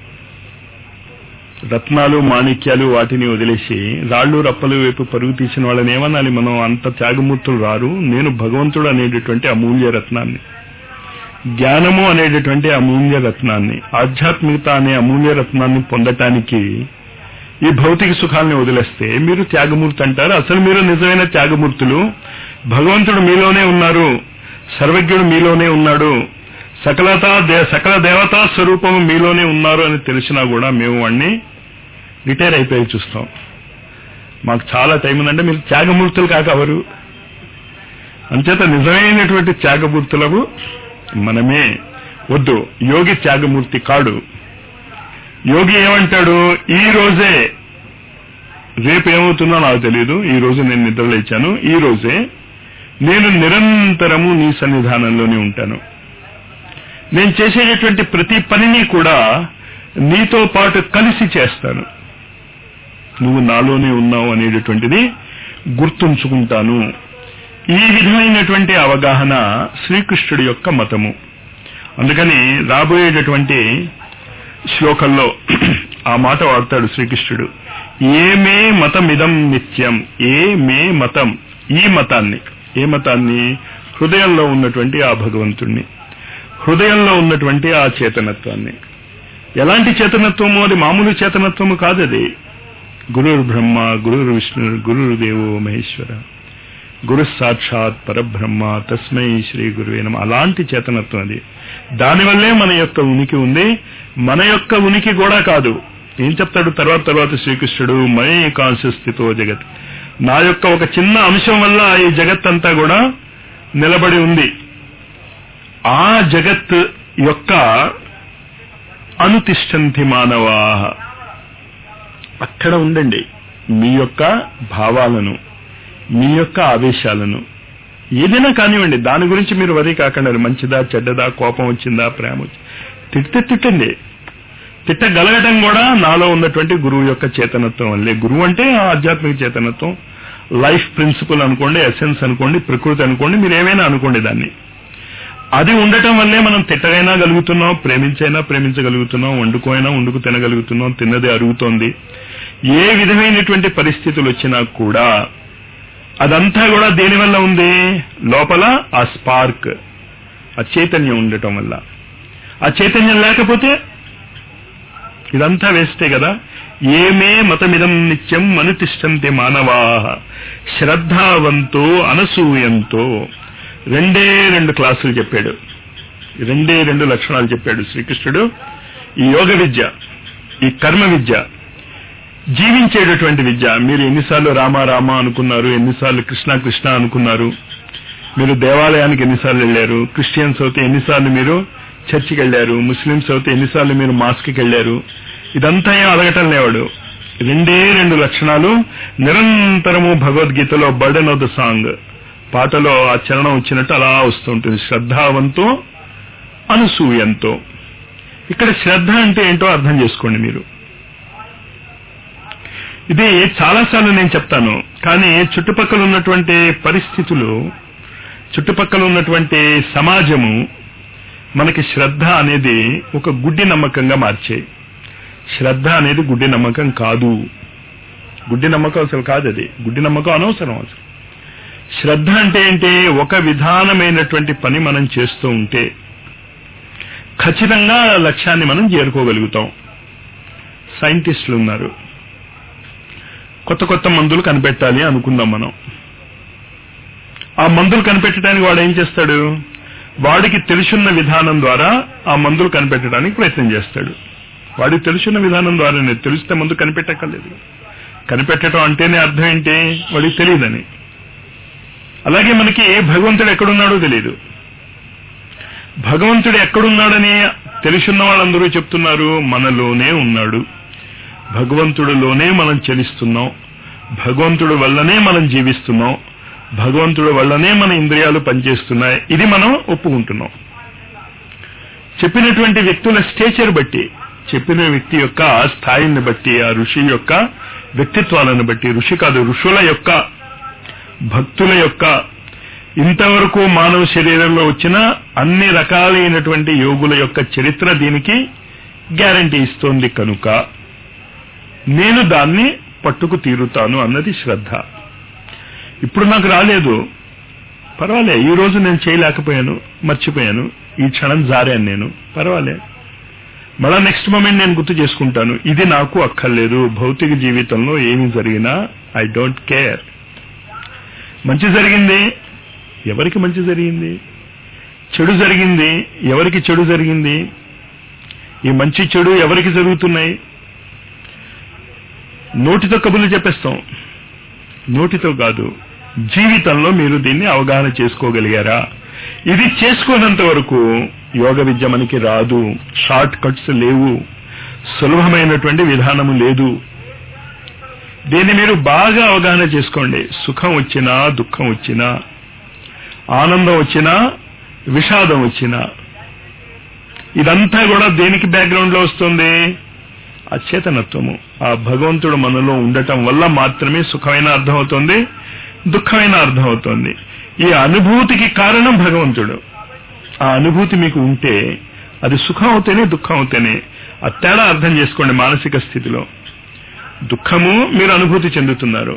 రత్నాలు మాణిక్యాలు వాటిని వదిలేసి రాళ్ళు రప్పలు వైపు పరుగు తీసిన వాళ్ళని ఏమనాలి మనం అంత త్యాగమూర్తులు రారు నేను భగవంతుడు అనేటటువంటి అమూల్య రత్నాన్ని జ్ఞానము అనేటటువంటి అమూల్య రత్నాన్ని ఆధ్యాత్మికత అనే అమూల్య రత్నాన్ని పొందటానికి ఈ భౌతిక సుఖాన్ని వదిలేస్తే మీరు త్యాగమూర్తి అంటారు అసలు మీరు నిజమైన త్యాగమూర్తులు భగవంతుడు మీలోనే ఉన్నారు సర్వజ్ఞుడు మీలోనే ఉన్నాడు సకలత సకల దేవతా స్వరూపము మీలోనే ఉన్నారు అని తెలిసినా కూడా మేము వాడిని రిటైర్ అయిపోయి చూస్తాం మాకు చాలా టైం ఉందంటే మీరు త్యాగమూర్తులు కాక ఎవరు అంచేత నిజమైనటువంటి త్యాగమూర్తులకు మనమే వద్దు యోగి త్యాగమూర్తి కాడు యోగి ఏమంటాడు ఈ రోజే రేపు ఏమవుతుందో నాకు తెలియదు ఈ రోజు నేను నిద్రలేచాను ఈ రోజే నేను నిరంతరము నీ సన్నిధానంలోనే ఉంటాను నేను చేసేటటువంటి ప్రతి పనిని కూడా నీతో పాటు కలిసి చేస్తాను నువ్వు నాలోనే ఉన్నావు అనేటటువంటిది గుర్తుంచుకుంటాను ఈ విధమైనటువంటి అవగాహన శ్రీకృష్ణుడి యొక్క మతము అందుకని రాబోయేటటువంటి శ్లోకంలో ఆ మాట వాడతాడు శ్రీకృష్ణుడు ఏమే మతమిదం నిత్యం ఏ మే మతం ఈ మతాన్ని ఏ మతాన్ని హృదయంలో ఉన్నటువంటి ఆ భగవంతుణ్ణి హృదయంలో ఉన్నటువంటి ఆ చేతనత్వాన్ని ఎలాంటి చేతనత్వము అది మామూలు చేతనత్వము కాదు అది గురుర్ బ్రహ్మ గురుర్ విష్ణు గురుర్ దేవో మహేశ్వర గురు సాక్షాత్ పరబ్రహ్మ తస్మై శ్రీ గురువే నమ అలాంటి చేతనత్వం అది దానివల్లే మన యొక్క ఉనికి ఉంది మన యొక్క ఉనికి కూడా కాదు ఏం చెప్తాడు తర్వాత తర్వాత శ్రీకృష్ణుడు మై కాన్షియస్థితో జగత్ నా యొక్క ఒక చిన్న అంశం వల్ల ఈ జగత్ అంతా కూడా నిలబడి ఉంది ఆ జగత్ యొక్క అనుతిష్టంతి మానవా అక్కడ ఉండండి మీ యొక్క భావాలను మీ యొక్క ఆవేశాలను ఏదైనా కానివ్వండి దాని గురించి మీరు వరి కాకండి మంచిదా చెడ్డదా కోపం వచ్చిందా ప్రేమ వచ్చిందా తిట్టే తిట్టండి తిట్టగలగటం కూడా నాలో ఉన్నటువంటి గురువు యొక్క చేతనత్వం వల్లే గురువు అంటే ఆధ్యాత్మిక చేతనత్వం లైఫ్ ప్రిన్సిపల్ అనుకోండి ఎసెన్స్ అనుకోండి ప్రకృతి అనుకోండి మీరు ఏమైనా అనుకోండి దాన్ని అది ఉండటం వల్లే మనం తిట్టగైనా గలుగుతున్నాం ప్రేమించైనా ప్రేమించగలుగుతున్నాం వండుకోైనా వండుకు తినగలుగుతున్నాం తిన్నది అరుగుతోంది ఏ విధమైనటువంటి పరిస్థితులు వచ్చినా కూడా అదంతా కూడా దేని వల్ల ఉంది లోపల ఆ స్పార్క్ ఆ చైతన్యం ఉండటం వల్ల ఆ చైతన్యం లేకపోతే ఇదంతా వేస్తే కదా ఏమే మతమిదం నిత్యం అనుతిష్టంతి మానవా శ్రద్ధావంతో అనసూయంతో రెండే రెండు క్లాసులు చెప్పాడు రెండే రెండు లక్షణాలు చెప్పాడు శ్రీకృష్ణుడు ఈ యోగ విద్య ఈ కర్మ విద్య జీవించేటటువంటి విద్య మీరు ఎన్నిసార్లు రామ రామ అనుకున్నారు ఎన్నిసార్లు కృష్ణ కృష్ణ అనుకున్నారు మీరు దేవాలయానికి ఎన్నిసార్లు వెళ్ళారు క్రిస్టియన్స్ అయితే ఎన్నిసార్లు మీరు చర్చికి వెళ్ళారు ముస్లింస్ అయితే ఎన్నిసార్లు మీరు మాస్క్కి వెళ్ళారు ఇదంతా ఏం అడగటం లేవాడు రెండే రెండు లక్షణాలు నిరంతరము భగవద్గీతలో బర్డన్ ఆఫ్ ద సాంగ్ పాటలో ఆ చరణం వచ్చినట్టు అలా వస్తుంటుంది శ్రద్ధావంతో అనసూయంతో ఇక్కడ శ్రద్ధ అంటే ఏంటో అర్థం చేసుకోండి మీరు ఇది చాలాసార్లు నేను చెప్తాను కానీ చుట్టుపక్కల ఉన్నటువంటి పరిస్థితులు చుట్టుపక్కల ఉన్నటువంటి సమాజము మనకి శ్రద్ధ అనేది ఒక గుడ్డి నమ్మకంగా మార్చాయి శ్రద్ధ అనేది గుడ్డి నమ్మకం కాదు గుడ్డి నమ్మకం అసలు కాదు అది గుడ్డి నమ్మకం అనవసరం అసలు శ్రద్ధ అంటే ఏంటి ఒక విధానమైనటువంటి పని మనం చేస్తూ ఉంటే ఖచ్చితంగా లక్ష్యాన్ని మనం చేరుకోగలుగుతాం సైంటిస్టులు ఉన్నారు కొత్త కొత్త మందులు కనిపెట్టాలి అనుకుందాం మనం ఆ మందులు కనిపెట్టడానికి వాడు ఏం చేస్తాడు వాడికి తెలుసున్న విధానం ద్వారా ఆ మందులు కనిపెట్టడానికి ప్రయత్నం చేస్తాడు వాడికి తెలుసున్న విధానం ద్వారానే తెలిస్తే మందు కనిపెట్టక్కర్లేదు కనిపెట్టడం అంటేనే అర్థం ఏంటి వాడికి తెలియదని అలాగే మనకి భగవంతుడు ఎక్కడున్నాడో తెలియదు భగవంతుడు ఎక్కడున్నాడని తెలుసున్న వాళ్ళందరూ చెప్తున్నారు మనలోనే ఉన్నాడు భగవంతుడిలోనే మనం చలిస్తున్నాం భగవంతుడి వల్లనే మనం జీవిస్తున్నాం భగవంతుడి వల్లనే మన ఇంద్రియాలు పనిచేస్తున్నాయి ఇది మనం ఒప్పుకుంటున్నాం చెప్పినటువంటి వ్యక్తుల స్టేచర్ బట్టి చెప్పిన వ్యక్తి యొక్క స్థాయిని బట్టి ఆ ఋషి యొక్క వ్యక్తిత్వాలను బట్టి ఋషి కాదు ఋషుల యొక్క భక్తుల యొక్క ఇంతవరకు మానవ శరీరంలో వచ్చిన అన్ని రకాలైనటువంటి యోగుల యొక్క చరిత్ర దీనికి గ్యారంటీ ఇస్తోంది కనుక నేను దాన్ని పట్టుకు తీరుతాను అన్నది శ్రద్ధ ఇప్పుడు నాకు రాలేదు పర్వాలే ఈ రోజు నేను చేయలేకపోయాను మర్చిపోయాను ఈ క్షణం జారాను నేను పర్వాలే మళ్ళా నెక్స్ట్ మూమెంట్ నేను గుర్తు చేసుకుంటాను ఇది నాకు అక్కర్లేదు భౌతిక జీవితంలో ఏమి జరిగినా ఐ డోంట్ కేర్ మంచి జరిగింది ఎవరికి మంచి జరిగింది చెడు జరిగింది ఎవరికి చెడు జరిగింది ఈ మంచి చెడు ఎవరికి జరుగుతున్నాయి నోటితో కబుర్లు చెప్పేస్తాం నోటితో కాదు జీవితంలో మీరు దీన్ని అవగాహన చేసుకోగలిగారా ఇది చేసుకోనంత వరకు యోగ విద్య మనకి రాదు షార్ట్ కట్స్ లేవు సులభమైనటువంటి విధానము లేదు దీన్ని మీరు బాగా అవగాహన చేసుకోండి సుఖం వచ్చినా దుఃఖం వచ్చినా ఆనందం వచ్చినా విషాదం వచ్చినా ఇదంతా కూడా దేనికి బ్యాక్గ్రౌండ్ లో వస్తుంది అచేతనత్వము ఆ భగవంతుడు మనలో ఉండటం వల్ల మాత్రమే సుఖమైన అర్థమవుతుంది దుఃఖమైన అర్థమవుతుంది ఈ అనుభూతికి కారణం భగవంతుడు ఆ అనుభూతి మీకు ఉంటే అది సుఖం అవుతేనే దుఃఖం అవుతేనే ఆ తేడా అర్థం చేసుకోండి మానసిక స్థితిలో దుఃఖము మీరు అనుభూతి చెందుతున్నారు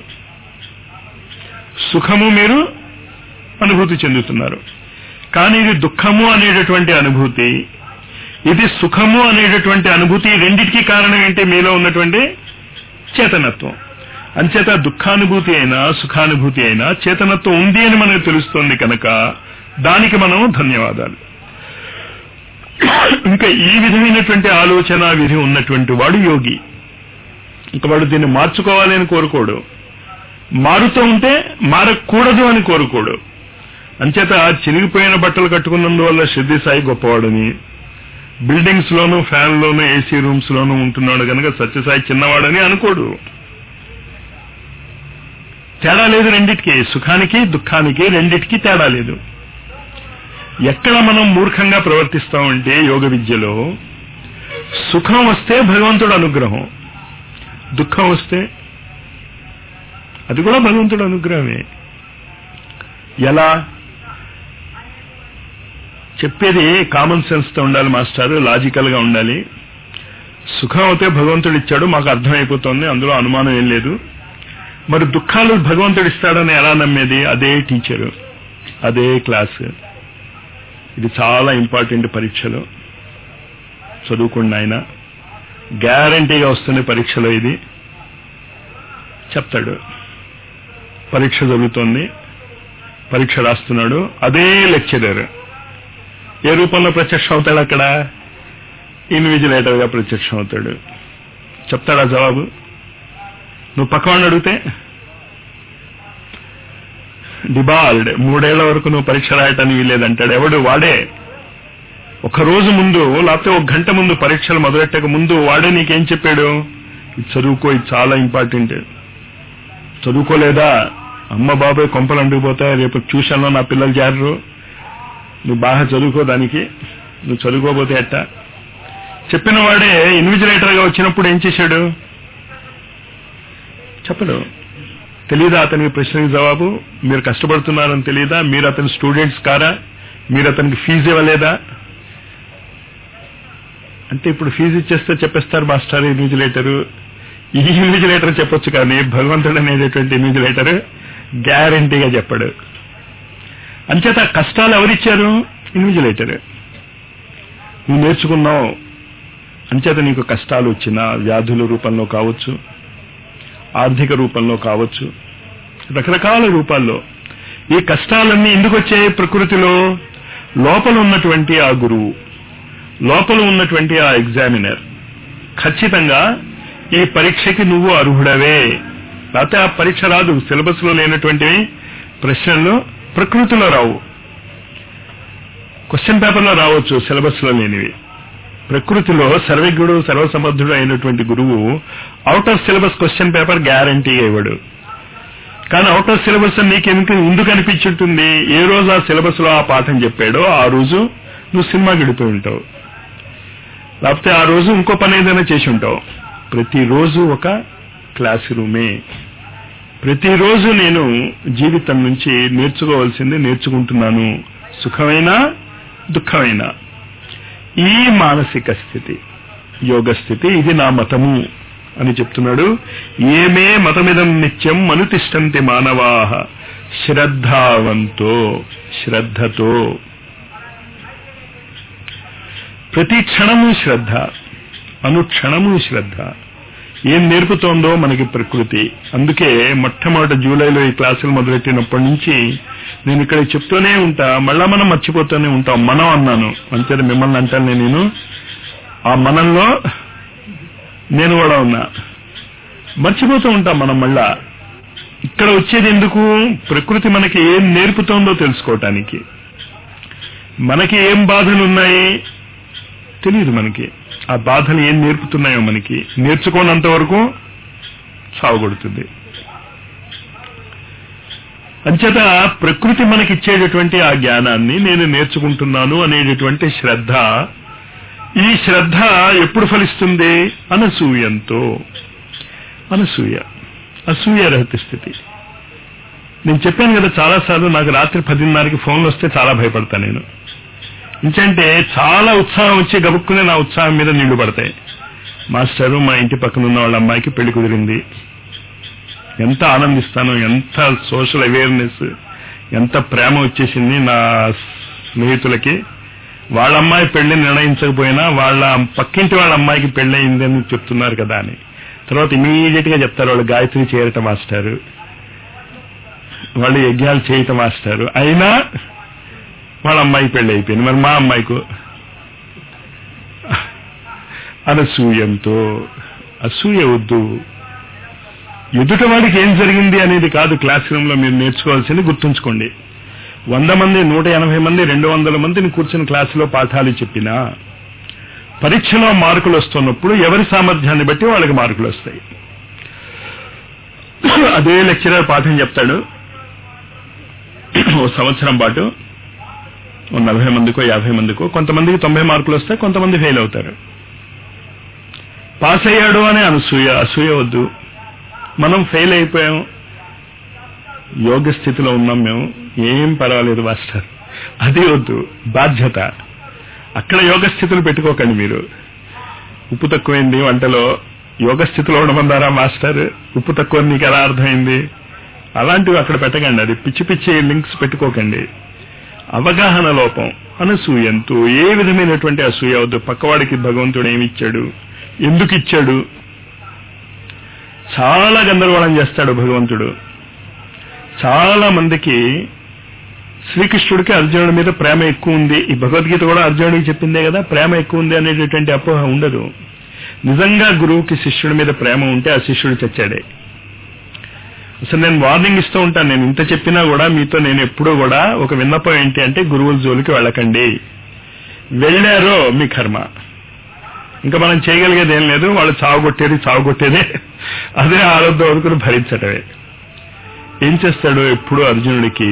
సుఖము మీరు అనుభూతి చెందుతున్నారు కానీ ఇది దుఃఖము అనేటటువంటి అనుభూతి ఇది సుఖము అనేటటువంటి అనుభూతి ఈ రెండిటికి కారణం ఏంటి మీలో ఉన్నటువంటి చేతనత్వం అంచేత దుఃఖానుభూతి అయినా సుఖానుభూతి అయినా చేతనత్వం ఉంది అని మనకు తెలుస్తోంది కనుక దానికి మనం ధన్యవాదాలు ఇంకా ఈ విధమైనటువంటి ఆలోచన విధి ఉన్నటువంటి వాడు యోగి ఇంకా వాడు దీన్ని మార్చుకోవాలి అని కోరుకోడు మారుతూ ఉంటే మారకూడదు అని కోరుకోడు అంచేత చిరిగిపోయిన బట్టలు కట్టుకున్నందువల్ల సిద్ధి సాయి గొప్పవాడని బిల్డింగ్స్ లోను ఫ్యాన్ లోను ఏసీ రూమ్స్ లోను ఉంటున్నాడు కనుక సత్యసాయి చిన్నవాడని అనుకోడు తేడా లేదు రెండిటికి సుఖానికి దుఃఖానికి రెండిటికి తేడా లేదు ఎక్కడ మనం మూర్ఖంగా ప్రవర్తిస్తామంటే యోగ విద్యలో సుఖం వస్తే భగవంతుడు అనుగ్రహం దుఃఖం వస్తే అది కూడా భగవంతుడు అనుగ్రహమే ఎలా చెప్పేది కామన్ సెన్స్ తో ఉండాలి మాస్టర్ లాజికల్ గా ఉండాలి సుఖం అయితే భగవంతుడు ఇచ్చాడు మాకు అర్థమైపోతుంది అందులో అనుమానం ఏం లేదు మరి దుఃఖాలు భగవంతుడు ఇస్తాడని ఎలా నమ్మేది అదే టీచరు అదే క్లాస్ ఇది చాలా ఇంపార్టెంట్ పరీక్షలో చదువుకోండి ఆయన గ్యారంటీగా వస్తుంది పరీక్షలో ఇది చెప్తాడు పరీక్ష జరుగుతోంది పరీక్ష రాస్తున్నాడు అదే లెక్చరర్ ఏ రూపంలో ప్రత్యక్షం అవుతాడు అక్కడ ఇన్విజిలేటర్ గా ప్రత్యక్షం అవుతాడు చెప్తాడా జవాబు నువ్వు పక్కవాడిని అడిగితే డిబాల్డ్ మూడేళ్ల వరకు నువ్వు పరీక్ష రాయటానికి వీలేదంటాడు ఎవడు వాడే ఒక రోజు ముందు లేకపోతే ఒక గంట ముందు పరీక్షలు మొదలెట్టక ముందు వాడే నీకేం చెప్పాడు ఇది చదువుకో ఇది చాలా ఇంపార్టెంట్ చదువుకోలేదా అమ్మ బాబాయ్ కొంపలు అంటుకుపోతాయి రేపు ట్యూషన్లో నా పిల్లలు చేరరు నువ్వు బాగా చదువుకో దానికి నువ్వు చదువుకోపోతే ఎట్ట చెప్పిన వాడే ఇన్విజిలేటర్ గా వచ్చినప్పుడు ఏం చేశాడు చెప్పడు తెలీదా అతనికి ప్రశ్నకి జవాబు మీరు కష్టపడుతున్నారని తెలీదా మీరు అతని స్టూడెంట్స్ కారా మీరు అతనికి ఫీజు ఇవ్వలేదా అంటే ఇప్పుడు ఫీజు ఇచ్చేస్తే చెప్పేస్తారు మాస్టర్ ఇన్విజిలేటర్ ఈ ఇన్విజిలేటర్ చెప్పొచ్చు కానీ భగవంతుడు అనేటటువంటి ఇన్విజిలేటర్ గ్యారంటీగా చెప్పడు అంచేత కష్టాలు ఎవరిచ్చారు ఇన్విజిలేటర్ నువ్వు నేర్చుకున్నావు అంచేత నీకు కష్టాలు వచ్చినా వ్యాధుల రూపంలో కావచ్చు ఆర్థిక రూపంలో కావచ్చు రకరకాల రూపాల్లో ఈ కష్టాలన్నీ ఎందుకు వచ్చాయి ప్రకృతిలో లోపల ఉన్నటువంటి ఆ గురువు లోపల ఉన్నటువంటి ఆ ఎగ్జామినర్ ఖచ్చితంగా ఈ పరీక్షకి నువ్వు అర్హుడవే లేకపోతే ఆ పరీక్ష రాదు సిలబస్ లో లేనటువంటివి ప్రశ్నలు ప్రకృతిలో రావు క్వశ్చన్ పేపర్లో రావచ్చు సిలబస్ లో లేనివి ప్రకృతిలో సర్వజ్ఞుడు సర్వసమర్థుడు అయినటువంటి గురువు out of syllabus question paper గ్యారంటీగా ఇవ్వడు కానీ అవుట్ ఆఫ్ సిలబస్ నీకు ఎందుకు ఎందుకు అనిపించుంటుంది ఏ రోజు ఆ సిలబస్ లో ఆ పాఠం చెప్పాడో ఆ రోజు నువ్వు సినిమా గడిపోయి ఉంటావు లేకపోతే ఆ రోజు ఇంకో పని ఏదైనా చేసి ఉంటావు ప్రతిరోజు ఒక క్లాస్ రూమే ప్రతిరోజు నేను జీవితం నుంచి నేర్చుకోవాల్సింది నేర్చుకుంటున్నాను సుఖమైన దుఃఖమైన ఈ మానసిక స్థితి యోగ స్థితి ఇది నా మతము అని చెప్తున్నాడు ఏమే మతమిదం నిత్యం అనుతిష్టంతి మానవా శ్రద్ధావంతో శ్రద్ధతో ప్రతి క్షణము శ్రద్ధ అనుక్షణము శ్రద్ధ ఏం నేర్పుతోందో మనకి ప్రకృతి అందుకే మొట్టమొదటి జూలైలో ఈ క్లాసులు మొదలెట్టినప్పటి నుంచి నేను ఇక్కడ చెప్తూనే ఉంటా మళ్ళా మనం మర్చిపోతూనే ఉంటాం మనం అన్నాను అంతే మిమ్మల్ని అంటాను నేను ఆ మనంలో నేను కూడా ఉన్నా మర్చిపోతూ ఉంటాం మనం మళ్ళా ఇక్కడ వచ్చేది ఎందుకు ప్రకృతి మనకి ఏం నేర్పుతోందో తెలుసుకోవటానికి మనకి ఏం బాధలు ఉన్నాయి తెలియదు మనకి ఆ బాధలు ఏం నేర్పుతున్నాయో మనకి నేర్చుకోనంత వరకు సాగుకొడుతుంది అంచేత ప్రకృతి మనకి ఇచ్చేటటువంటి ఆ జ్ఞానాన్ని నేను నేర్చుకుంటున్నాను అనేటటువంటి శ్రద్ధ ఈ శ్రద్ధ ఎప్పుడు ఫలిస్తుంది అనసూయంతో అనసూయ అసూయ రహిత స్థితి నేను చెప్పాను కదా చాలాసార్లు నాకు రాత్రి పదిన్నరకి ఫోన్లు వస్తే చాలా భయపడతా నేను ఇంకంటే చాలా ఉత్సాహం వచ్చి గబుక్కునే నా ఉత్సాహం మీద నీళ్లు పడతాయి మాస్టరు మా ఇంటి పక్కన ఉన్న వాళ్ళ అమ్మాయికి పెళ్లి కుదిరింది ఎంత ఆనందిస్తాను ఎంత సోషల్ అవేర్నెస్ ఎంత ప్రేమ వచ్చేసింది నా స్నేహితులకి వాళ్ళ అమ్మాయి పెళ్లి నిర్ణయించకపోయినా వాళ్ళ పక్కింటి వాళ్ళ అమ్మాయికి పెళ్లి అయింది అని చెప్తున్నారు కదా అని తర్వాత ఇమీడియట్ గా చెప్తారు వాళ్ళు గాయత్రి చేయటం మాస్టారు వాళ్ళు యజ్ఞాలు చేయటం మాస్టారు అయినా వాళ్ళ అమ్మాయికి పెళ్లి అయిపోయింది మరి మా అమ్మాయికు అనసూయంతో అసూయ వద్దు ఎదుట వాడికి ఏం జరిగింది అనేది కాదు క్లాస్ రూమ్ లో మీరు నేర్చుకోవాల్సింది గుర్తుంచుకోండి వంద మంది నూట ఎనభై మంది రెండు వందల మందిని కూర్చుని క్లాసులో పాఠాలు చెప్పినా పరీక్షలో మార్కులు వస్తున్నప్పుడు ఎవరి సామర్థ్యాన్ని బట్టి వాళ్ళకి మార్కులు వస్తాయి అదే లెక్చరర్ పాఠం చెప్తాడు ఓ సంవత్సరం పాటు ఓ నలభై మందికో యాభై మందికో కొంతమందికి తొంభై మార్కులు వస్తాయి కొంతమంది ఫెయిల్ అవుతారు పాస్ అయ్యాడు అనే అనసూయ అసూయ వద్దు మనం ఫెయిల్ అయిపోయాం యోగ స్థితిలో ఉన్నాం మేము ఏం పర్వాలేదు మాస్టర్ అది వద్దు బాధ్యత అక్కడ యోగ స్థితులు పెట్టుకోకండి మీరు ఉప్పు తక్కువైంది వంటలో యోగ స్థితిలో ఉండమన్నారా మాస్టర్ ఉప్పు తక్కువ నీకు ఎలా అర్థమైంది అలాంటివి అక్కడ పెట్టకండి అది పిచ్చి పిచ్చి లింక్స్ పెట్టుకోకండి అవగాహన లోపం అనసూయంతో ఏ విధమైనటువంటి అసూయ వద్దు పక్కవాడికి భగవంతుడు ఏమి ఇచ్చాడు ఎందుకు ఇచ్చాడు చాలా గందరగోళం చేస్తాడు భగవంతుడు చాలా మందికి శ్రీకృష్ణుడికి అర్జునుడి మీద ప్రేమ ఎక్కువ ఉంది ఈ భగవద్గీత కూడా అర్జునుడికి చెప్పిందే కదా ప్రేమ ఎక్కువ ఉంది అనేటటువంటి అపోహ ఉండదు నిజంగా గురువుకి శిష్యుడి మీద ప్రేమ ఉంటే ఆ శిష్యుడు చచ్చాడే అసలు నేను వార్నింగ్ ఇస్తూ ఉంటాను నేను ఇంత చెప్పినా కూడా మీతో నేను ఎప్పుడూ కూడా ఒక విన్నపం ఏంటి అంటే గురువుల జోలికి వెళ్ళకండి వెళ్ళారో మీ కర్మ ఇంకా మనం చేయగలిగేది ఏం లేదు వాళ్ళు చావుగొట్టేది చావుగొట్టేదే అదే ఆరోగ్య వరకు భరించటమే ఏం చేస్తాడు ఎప్పుడు అర్జునుడికి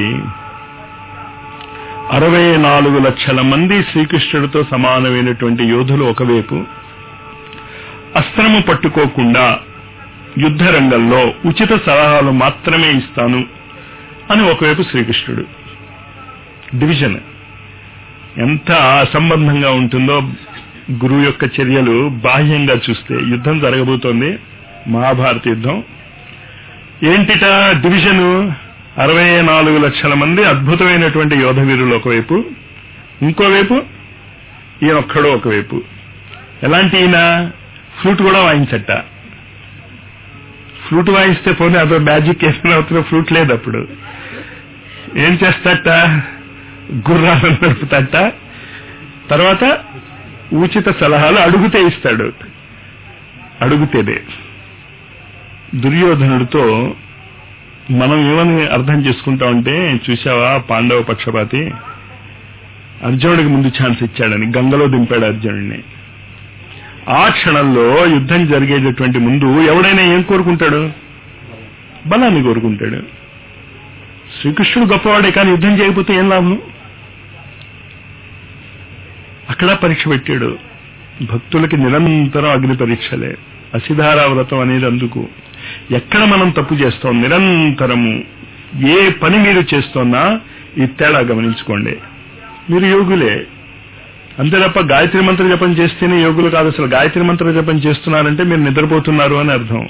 అరవై నాలుగు లక్షల మంది శ్రీకృష్ణుడితో సమానమైనటువంటి యోధులు ఒకవైపు అస్త్రము పట్టుకోకుండా యుద్ధ రంగంలో ఉచిత సలహాలు మాత్రమే ఇస్తాను అని ఒకవైపు శ్రీకృష్ణుడు డివిజన్ ఎంత అసంబంధంగా ఉంటుందో గురువు యొక్క చర్యలు బాహ్యంగా చూస్తే యుద్ధం జరగబోతోంది మహాభారత యుద్ధం ఏంటిట డివిజను అరవై నాలుగు లక్షల మంది అద్భుతమైనటువంటి యోధ వీరులు ఒకవైపు ఇంకోవైపు ఈయన ఒక్కడో ఒకవైపు ఎలాంటి ఈయన ఫ్లూట్ కూడా వాయించట ఫ్లూట్ వాయిస్తే పోనీ అదో మ్యాజిక్ ఏమైనా అవుతున్న ఫ్లూట్ లేదు అప్పుడు ఏం చేస్తాట గుర్రాలను నడుపుతాట తర్వాత ఉచిత సలహాలు అడుగుతే ఇస్తాడు అడుగుతేనే దుర్యోధనుడితో మనం ఏమని అర్థం చేసుకుంటామంటే చూసావా పాండవ పక్షపాతి అర్జునుడికి ముందు ఛాన్స్ ఇచ్చాడని గంగలో దింపాడు అర్జునుడిని ఆ క్షణంలో యుద్ధం జరిగేటటువంటి ముందు ఎవడైనా ఏం కోరుకుంటాడు బలాన్ని కోరుకుంటాడు శ్రీకృష్ణుడు గొప్పవాడే కానీ యుద్ధం చేయకపోతే ఏం లాభం అక్కడ పరీక్ష పెట్టాడు భక్తులకి నిరంతరం అగ్ని పరీక్షలే అసిధారా వ్రతం అనేది అందుకు ఎక్కడ మనం తప్పు చేస్తాం నిరంతరము ఏ పని మీరు చేస్తున్నా ఈ తేడా గమనించుకోండి మీరు యోగులే అంతే తప్ప గాయత్రి మంత్ర జపం చేస్తేనే యోగులు కాదు అసలు గాయత్రి మంత్ర జపం చేస్తున్నారంటే మీరు నిద్రపోతున్నారు అని అర్థం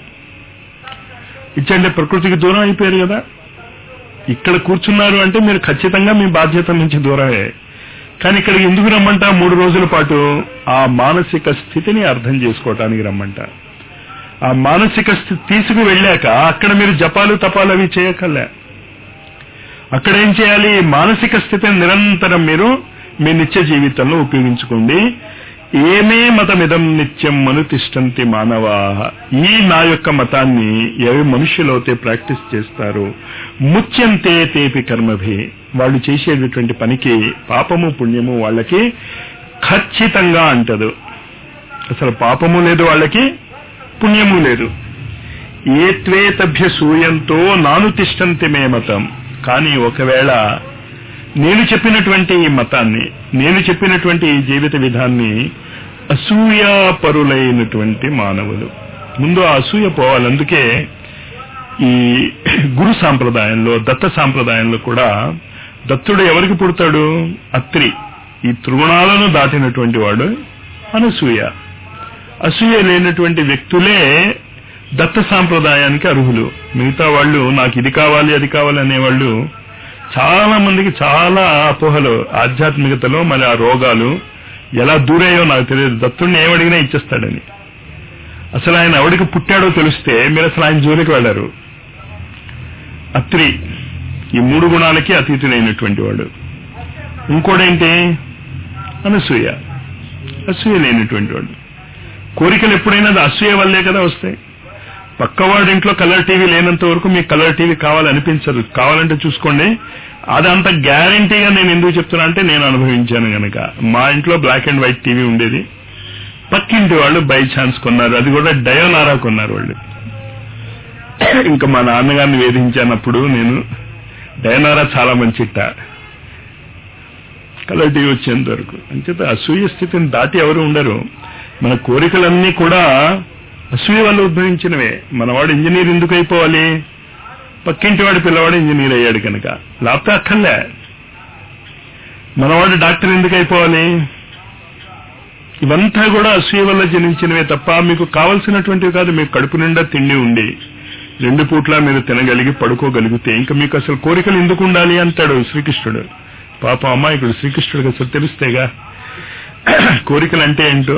ఇచ్చండి ప్రకృతికి దూరం అయిపోయారు కదా ఇక్కడ కూర్చున్నారు అంటే మీరు ఖచ్చితంగా మీ బాధ్యత నుంచి దూరమే కానీ ఇక్కడికి ఎందుకు రమ్మంట మూడు రోజుల పాటు ఆ మానసిక స్థితిని అర్థం చేసుకోవటానికి రమ్మంట ఆ మానసిక స్థితి తీసుకు వెళ్ళాక అక్కడ మీరు జపాలు తపాలు అవి చేయకలే అక్కడ ఏం చేయాలి మానసిక స్థితిని నిరంతరం మీరు మీ నిత్య జీవితంలో ఉపయోగించుకోండి ఏమే మతమిదం నిత్యం మనుతిష్టంతి మానవా ఈ నా యొక్క మతాన్ని ఎవి మనుషులైతే ప్రాక్టీస్ చేస్తారో ముత్యంతే తేపి కర్మభి వాళ్ళు చేసేటటువంటి పనికి పాపము పుణ్యము వాళ్ళకి ఖచ్చితంగా అంటదు అసలు పాపము లేదు వాళ్ళకి పుణ్యము లేదు ఏ త్వేతభ్య సూయంతో నాను తిష్టంతి మే మతం కానీ ఒకవేళ నేను చెప్పినటువంటి ఈ మతాన్ని నేను చెప్పినటువంటి ఈ జీవిత విధాన్ని అసూయాపరులైనటువంటి మానవులు ముందు ఆ అసూయ పోవాలి అందుకే ఈ గురు సాంప్రదాయంలో దత్త సాంప్రదాయంలో కూడా దత్తుడు ఎవరికి పుడతాడు అత్రి ఈ త్రిగుణాలను దాటినటువంటి వాడు అనసూయ అసూయ లేనటువంటి వ్యక్తులే దత్త సాంప్రదాయానికి అర్హులు మిగతా వాళ్ళు నాకు ఇది కావాలి అది కావాలి అనేవాళ్ళు చాలా మందికి చాలా అపోహలు ఆధ్యాత్మికతలో మరి ఆ రోగాలు ఎలా దూరాయో నాకు తెలియదు దత్తుడిని ఏమడిగినా ఇచ్చేస్తాడని అసలు ఆయన ఎవడికి పుట్టాడో తెలిస్తే మీరు అసలు ఆయన జోలికి వెళ్లారు అత్రి ఈ మూడు గుణాలకి అతీతుడైనటువంటి వాడు ఇంకోడేంటి అనసూయ అసూయ లేనటువంటి వాడు కోరికలు ఎప్పుడైనా అది అసూయ వల్లే కదా వస్తాయి పక్కవాడి ఇంట్లో కలర్ టీవీ లేనంత వరకు మీకు కలర్ టీవీ కావాలనిపించదు కావాలంటే చూసుకోండి అదంత గ్యారంటీగా నేను ఎందుకు చెప్తున్నా అంటే నేను అనుభవించాను గనక మా ఇంట్లో బ్లాక్ అండ్ వైట్ టీవీ ఉండేది పక్కింటి వాళ్ళు బై ఛాన్స్ కొన్నారు అది కూడా డయోనారా కొన్నారు వాళ్ళు ఇంకా మా నాన్నగారిని వేధించానప్పుడు నేను డయోనారా చాలా మంచిట్ట కలర్ టీవీ వచ్చేంత వరకు అంచేత అసూయ స్థితిని దాటి ఎవరు ఉండరు మన కోరికలన్నీ కూడా అసూయ వల్ల ఉద్భవించినవే మనవాడు ఇంజనీర్ ఎందుకు అయిపోవాలి పక్కింటి వాడి పిల్లవాడు ఇంజనీర్ అయ్యాడు కనుక లేకపోతే అక్కర్లే మనవాడు డాక్టర్ ఎందుకు అయిపోవాలి ఇవంతా కూడా అసూయ వల్ల జనించినవే తప్ప మీకు కావలసినటువంటివి కాదు మీకు కడుపు నిండా తిండి ఉండి రెండు పూట్ల మీరు తినగలిగి పడుకోగలిగితే ఇంకా మీకు అసలు కోరికలు ఎందుకు ఉండాలి అంటాడు శ్రీకృష్ణుడు పాప అమ్మాయికుడు శ్రీకృష్ణుడికి అసలు తెలిస్తేగా కోరికలు అంటే ఏంటో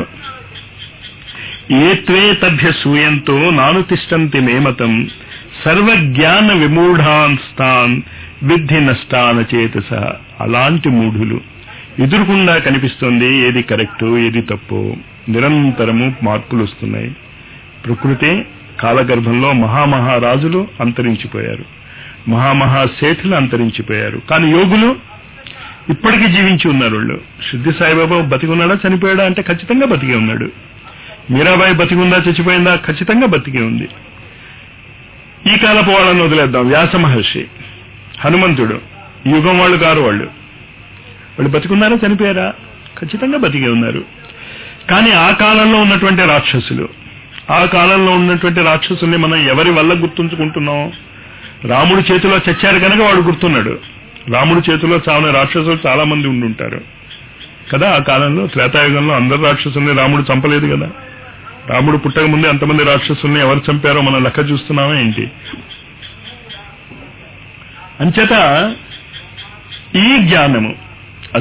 ఏ త్వేతభ్య సూయంతో నాను తిష్టంతి మేమతం సర్వజ్ఞాన విమూఢాన్ స్థాన్ విద్ధి నష్టాన చేతస అలాంటి మూఢులు ఎదురుకుండా కనిపిస్తుంది ఏది కరెక్టు ఏది తప్పు నిరంతరము మార్పులు వస్తున్నాయి ప్రకృతి కాలగర్భంలో మహామహారాజులు అంతరించిపోయారు మహామహా సేఠులు అంతరించిపోయారు కానీ యోగులు ఇప్పటికీ జీవించి ఉన్నారు వాళ్ళు శుద్ధి సాయిబాబా బతికి ఉన్నాడా చనిపోయాడా అంటే ఖచ్చితంగా బతికే ఉన్నాడు మీరాబాయి బతికుందా చచ్చిపోయిందా ఖచ్చితంగా బతికే ఉంది ఈ కాలపు వాళ్ళని వదిలేద్దాం వ్యాస మహర్షి హనుమంతుడు ఈ యుగం వాళ్ళు కారు వాళ్ళు వాళ్ళు బతికున్నారా చనిపోయారా ఖచ్చితంగా బతికే ఉన్నారు కానీ ఆ కాలంలో ఉన్నటువంటి రాక్షసులు ఆ కాలంలో ఉన్నటువంటి రాక్షసుల్ని మనం ఎవరి వల్ల గుర్తుంచుకుంటున్నాం రాముడి చేతిలో చచ్చారు కనుక వాడు గుర్తున్నాడు రాముడి చేతిలో చావని రాక్షసులు చాలా మంది ఉండుంటారు కదా ఆ కాలంలో త్రేతాయుగంలో అందరు రాక్షసుల్ని రాముడు చంపలేదు కదా రాముడు పుట్టక ముందే అంతమంది రాక్షసుల్ని ఎవరు చంపారో మనం లెక్క చూస్తున్నామా ఏంటి అంచేత ఈ జ్ఞానము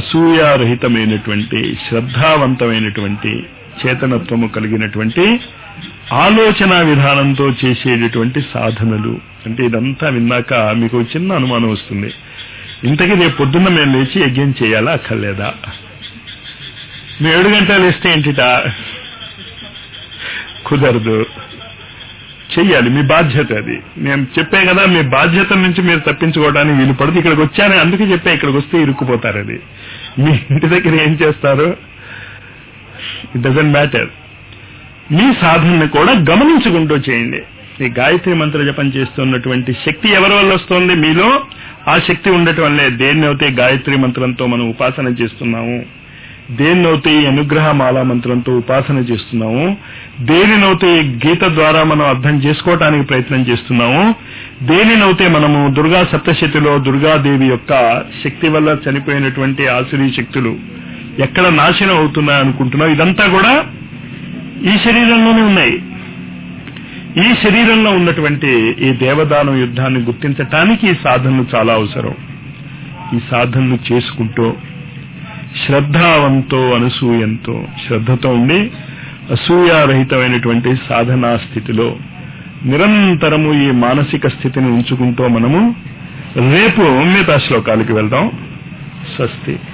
అసూయారహితమైనటువంటి శ్రద్ధావంతమైనటువంటి చేతనత్వము కలిగినటువంటి ఆలోచన విధానంతో చేసేటటువంటి సాధనలు అంటే ఇదంతా విన్నాక మీకు ఒక చిన్న అనుమానం వస్తుంది ఇంతకీ రేపు పొద్దున్న మేము లేచి యజ్ఞం చేయాలా అక్కర్లేదా మేము ఏడు గంటలు లేస్తే ఏంటిట కుదరదు చెయ్యాలి మీ బాధ్యత అది నేను చెప్పే కదా మీ బాధ్యత నుంచి మీరు తప్పించుకోవడానికి వీలు పడదు ఇక్కడికి వచ్చాను అందుకే చెప్పా ఇక్కడికి వస్తే ఇరుక్కుపోతారు అది మీ ఇంటి దగ్గర ఏం చేస్తారు ఇట్ డజంట్ మ్యాటర్ మీ సాధనను కూడా గమనించుకుంటూ చేయండి ఈ గాయత్రి మంత్ర జపం చేస్తున్నటువంటి శక్తి ఎవరి వల్ల వస్తుంది మీలో ఆ శక్తి ఉండటం వల్లే దేన్నైతే గాయత్రి మంత్రంతో మనం ఉపాసన చేస్తున్నాము దేన్నైతే ఈ అనుగ్రహ మాలా మంత్రంతో ఉపాసన చేస్తున్నాము దేనినైతే ఈ గీత ద్వారా మనం అర్థం చేసుకోవటానికి ప్రయత్నం చేస్తున్నాము దేనినైతే మనము దుర్గా సప్తశతిలో దుర్గాదేవి యొక్క శక్తి వల్ల చనిపోయినటువంటి ఆసురీ శక్తులు ఎక్కడ నాశనం అవుతున్నాయి అనుకుంటున్నాం ఇదంతా కూడా ఈ శరీరంలోనే ఉన్నాయి ఈ శరీరంలో ఉన్నటువంటి ఈ దేవదానం యుద్ధాన్ని గుర్తించటానికి ఈ సాధనలు చాలా అవసరం ఈ సాధనలు చేసుకుంటూ శ్రద్ధావంతో అనసూయంతో శ్రద్ధతో ఉండి అసూయారహితమైనటువంటి సాధనా స్థితిలో నిరంతరము ఈ మానసిక స్థితిని ఉంచుకుంటూ మనము రేపు మిగతా శ్లోకాలకి వెళ్దాం స్వస్తి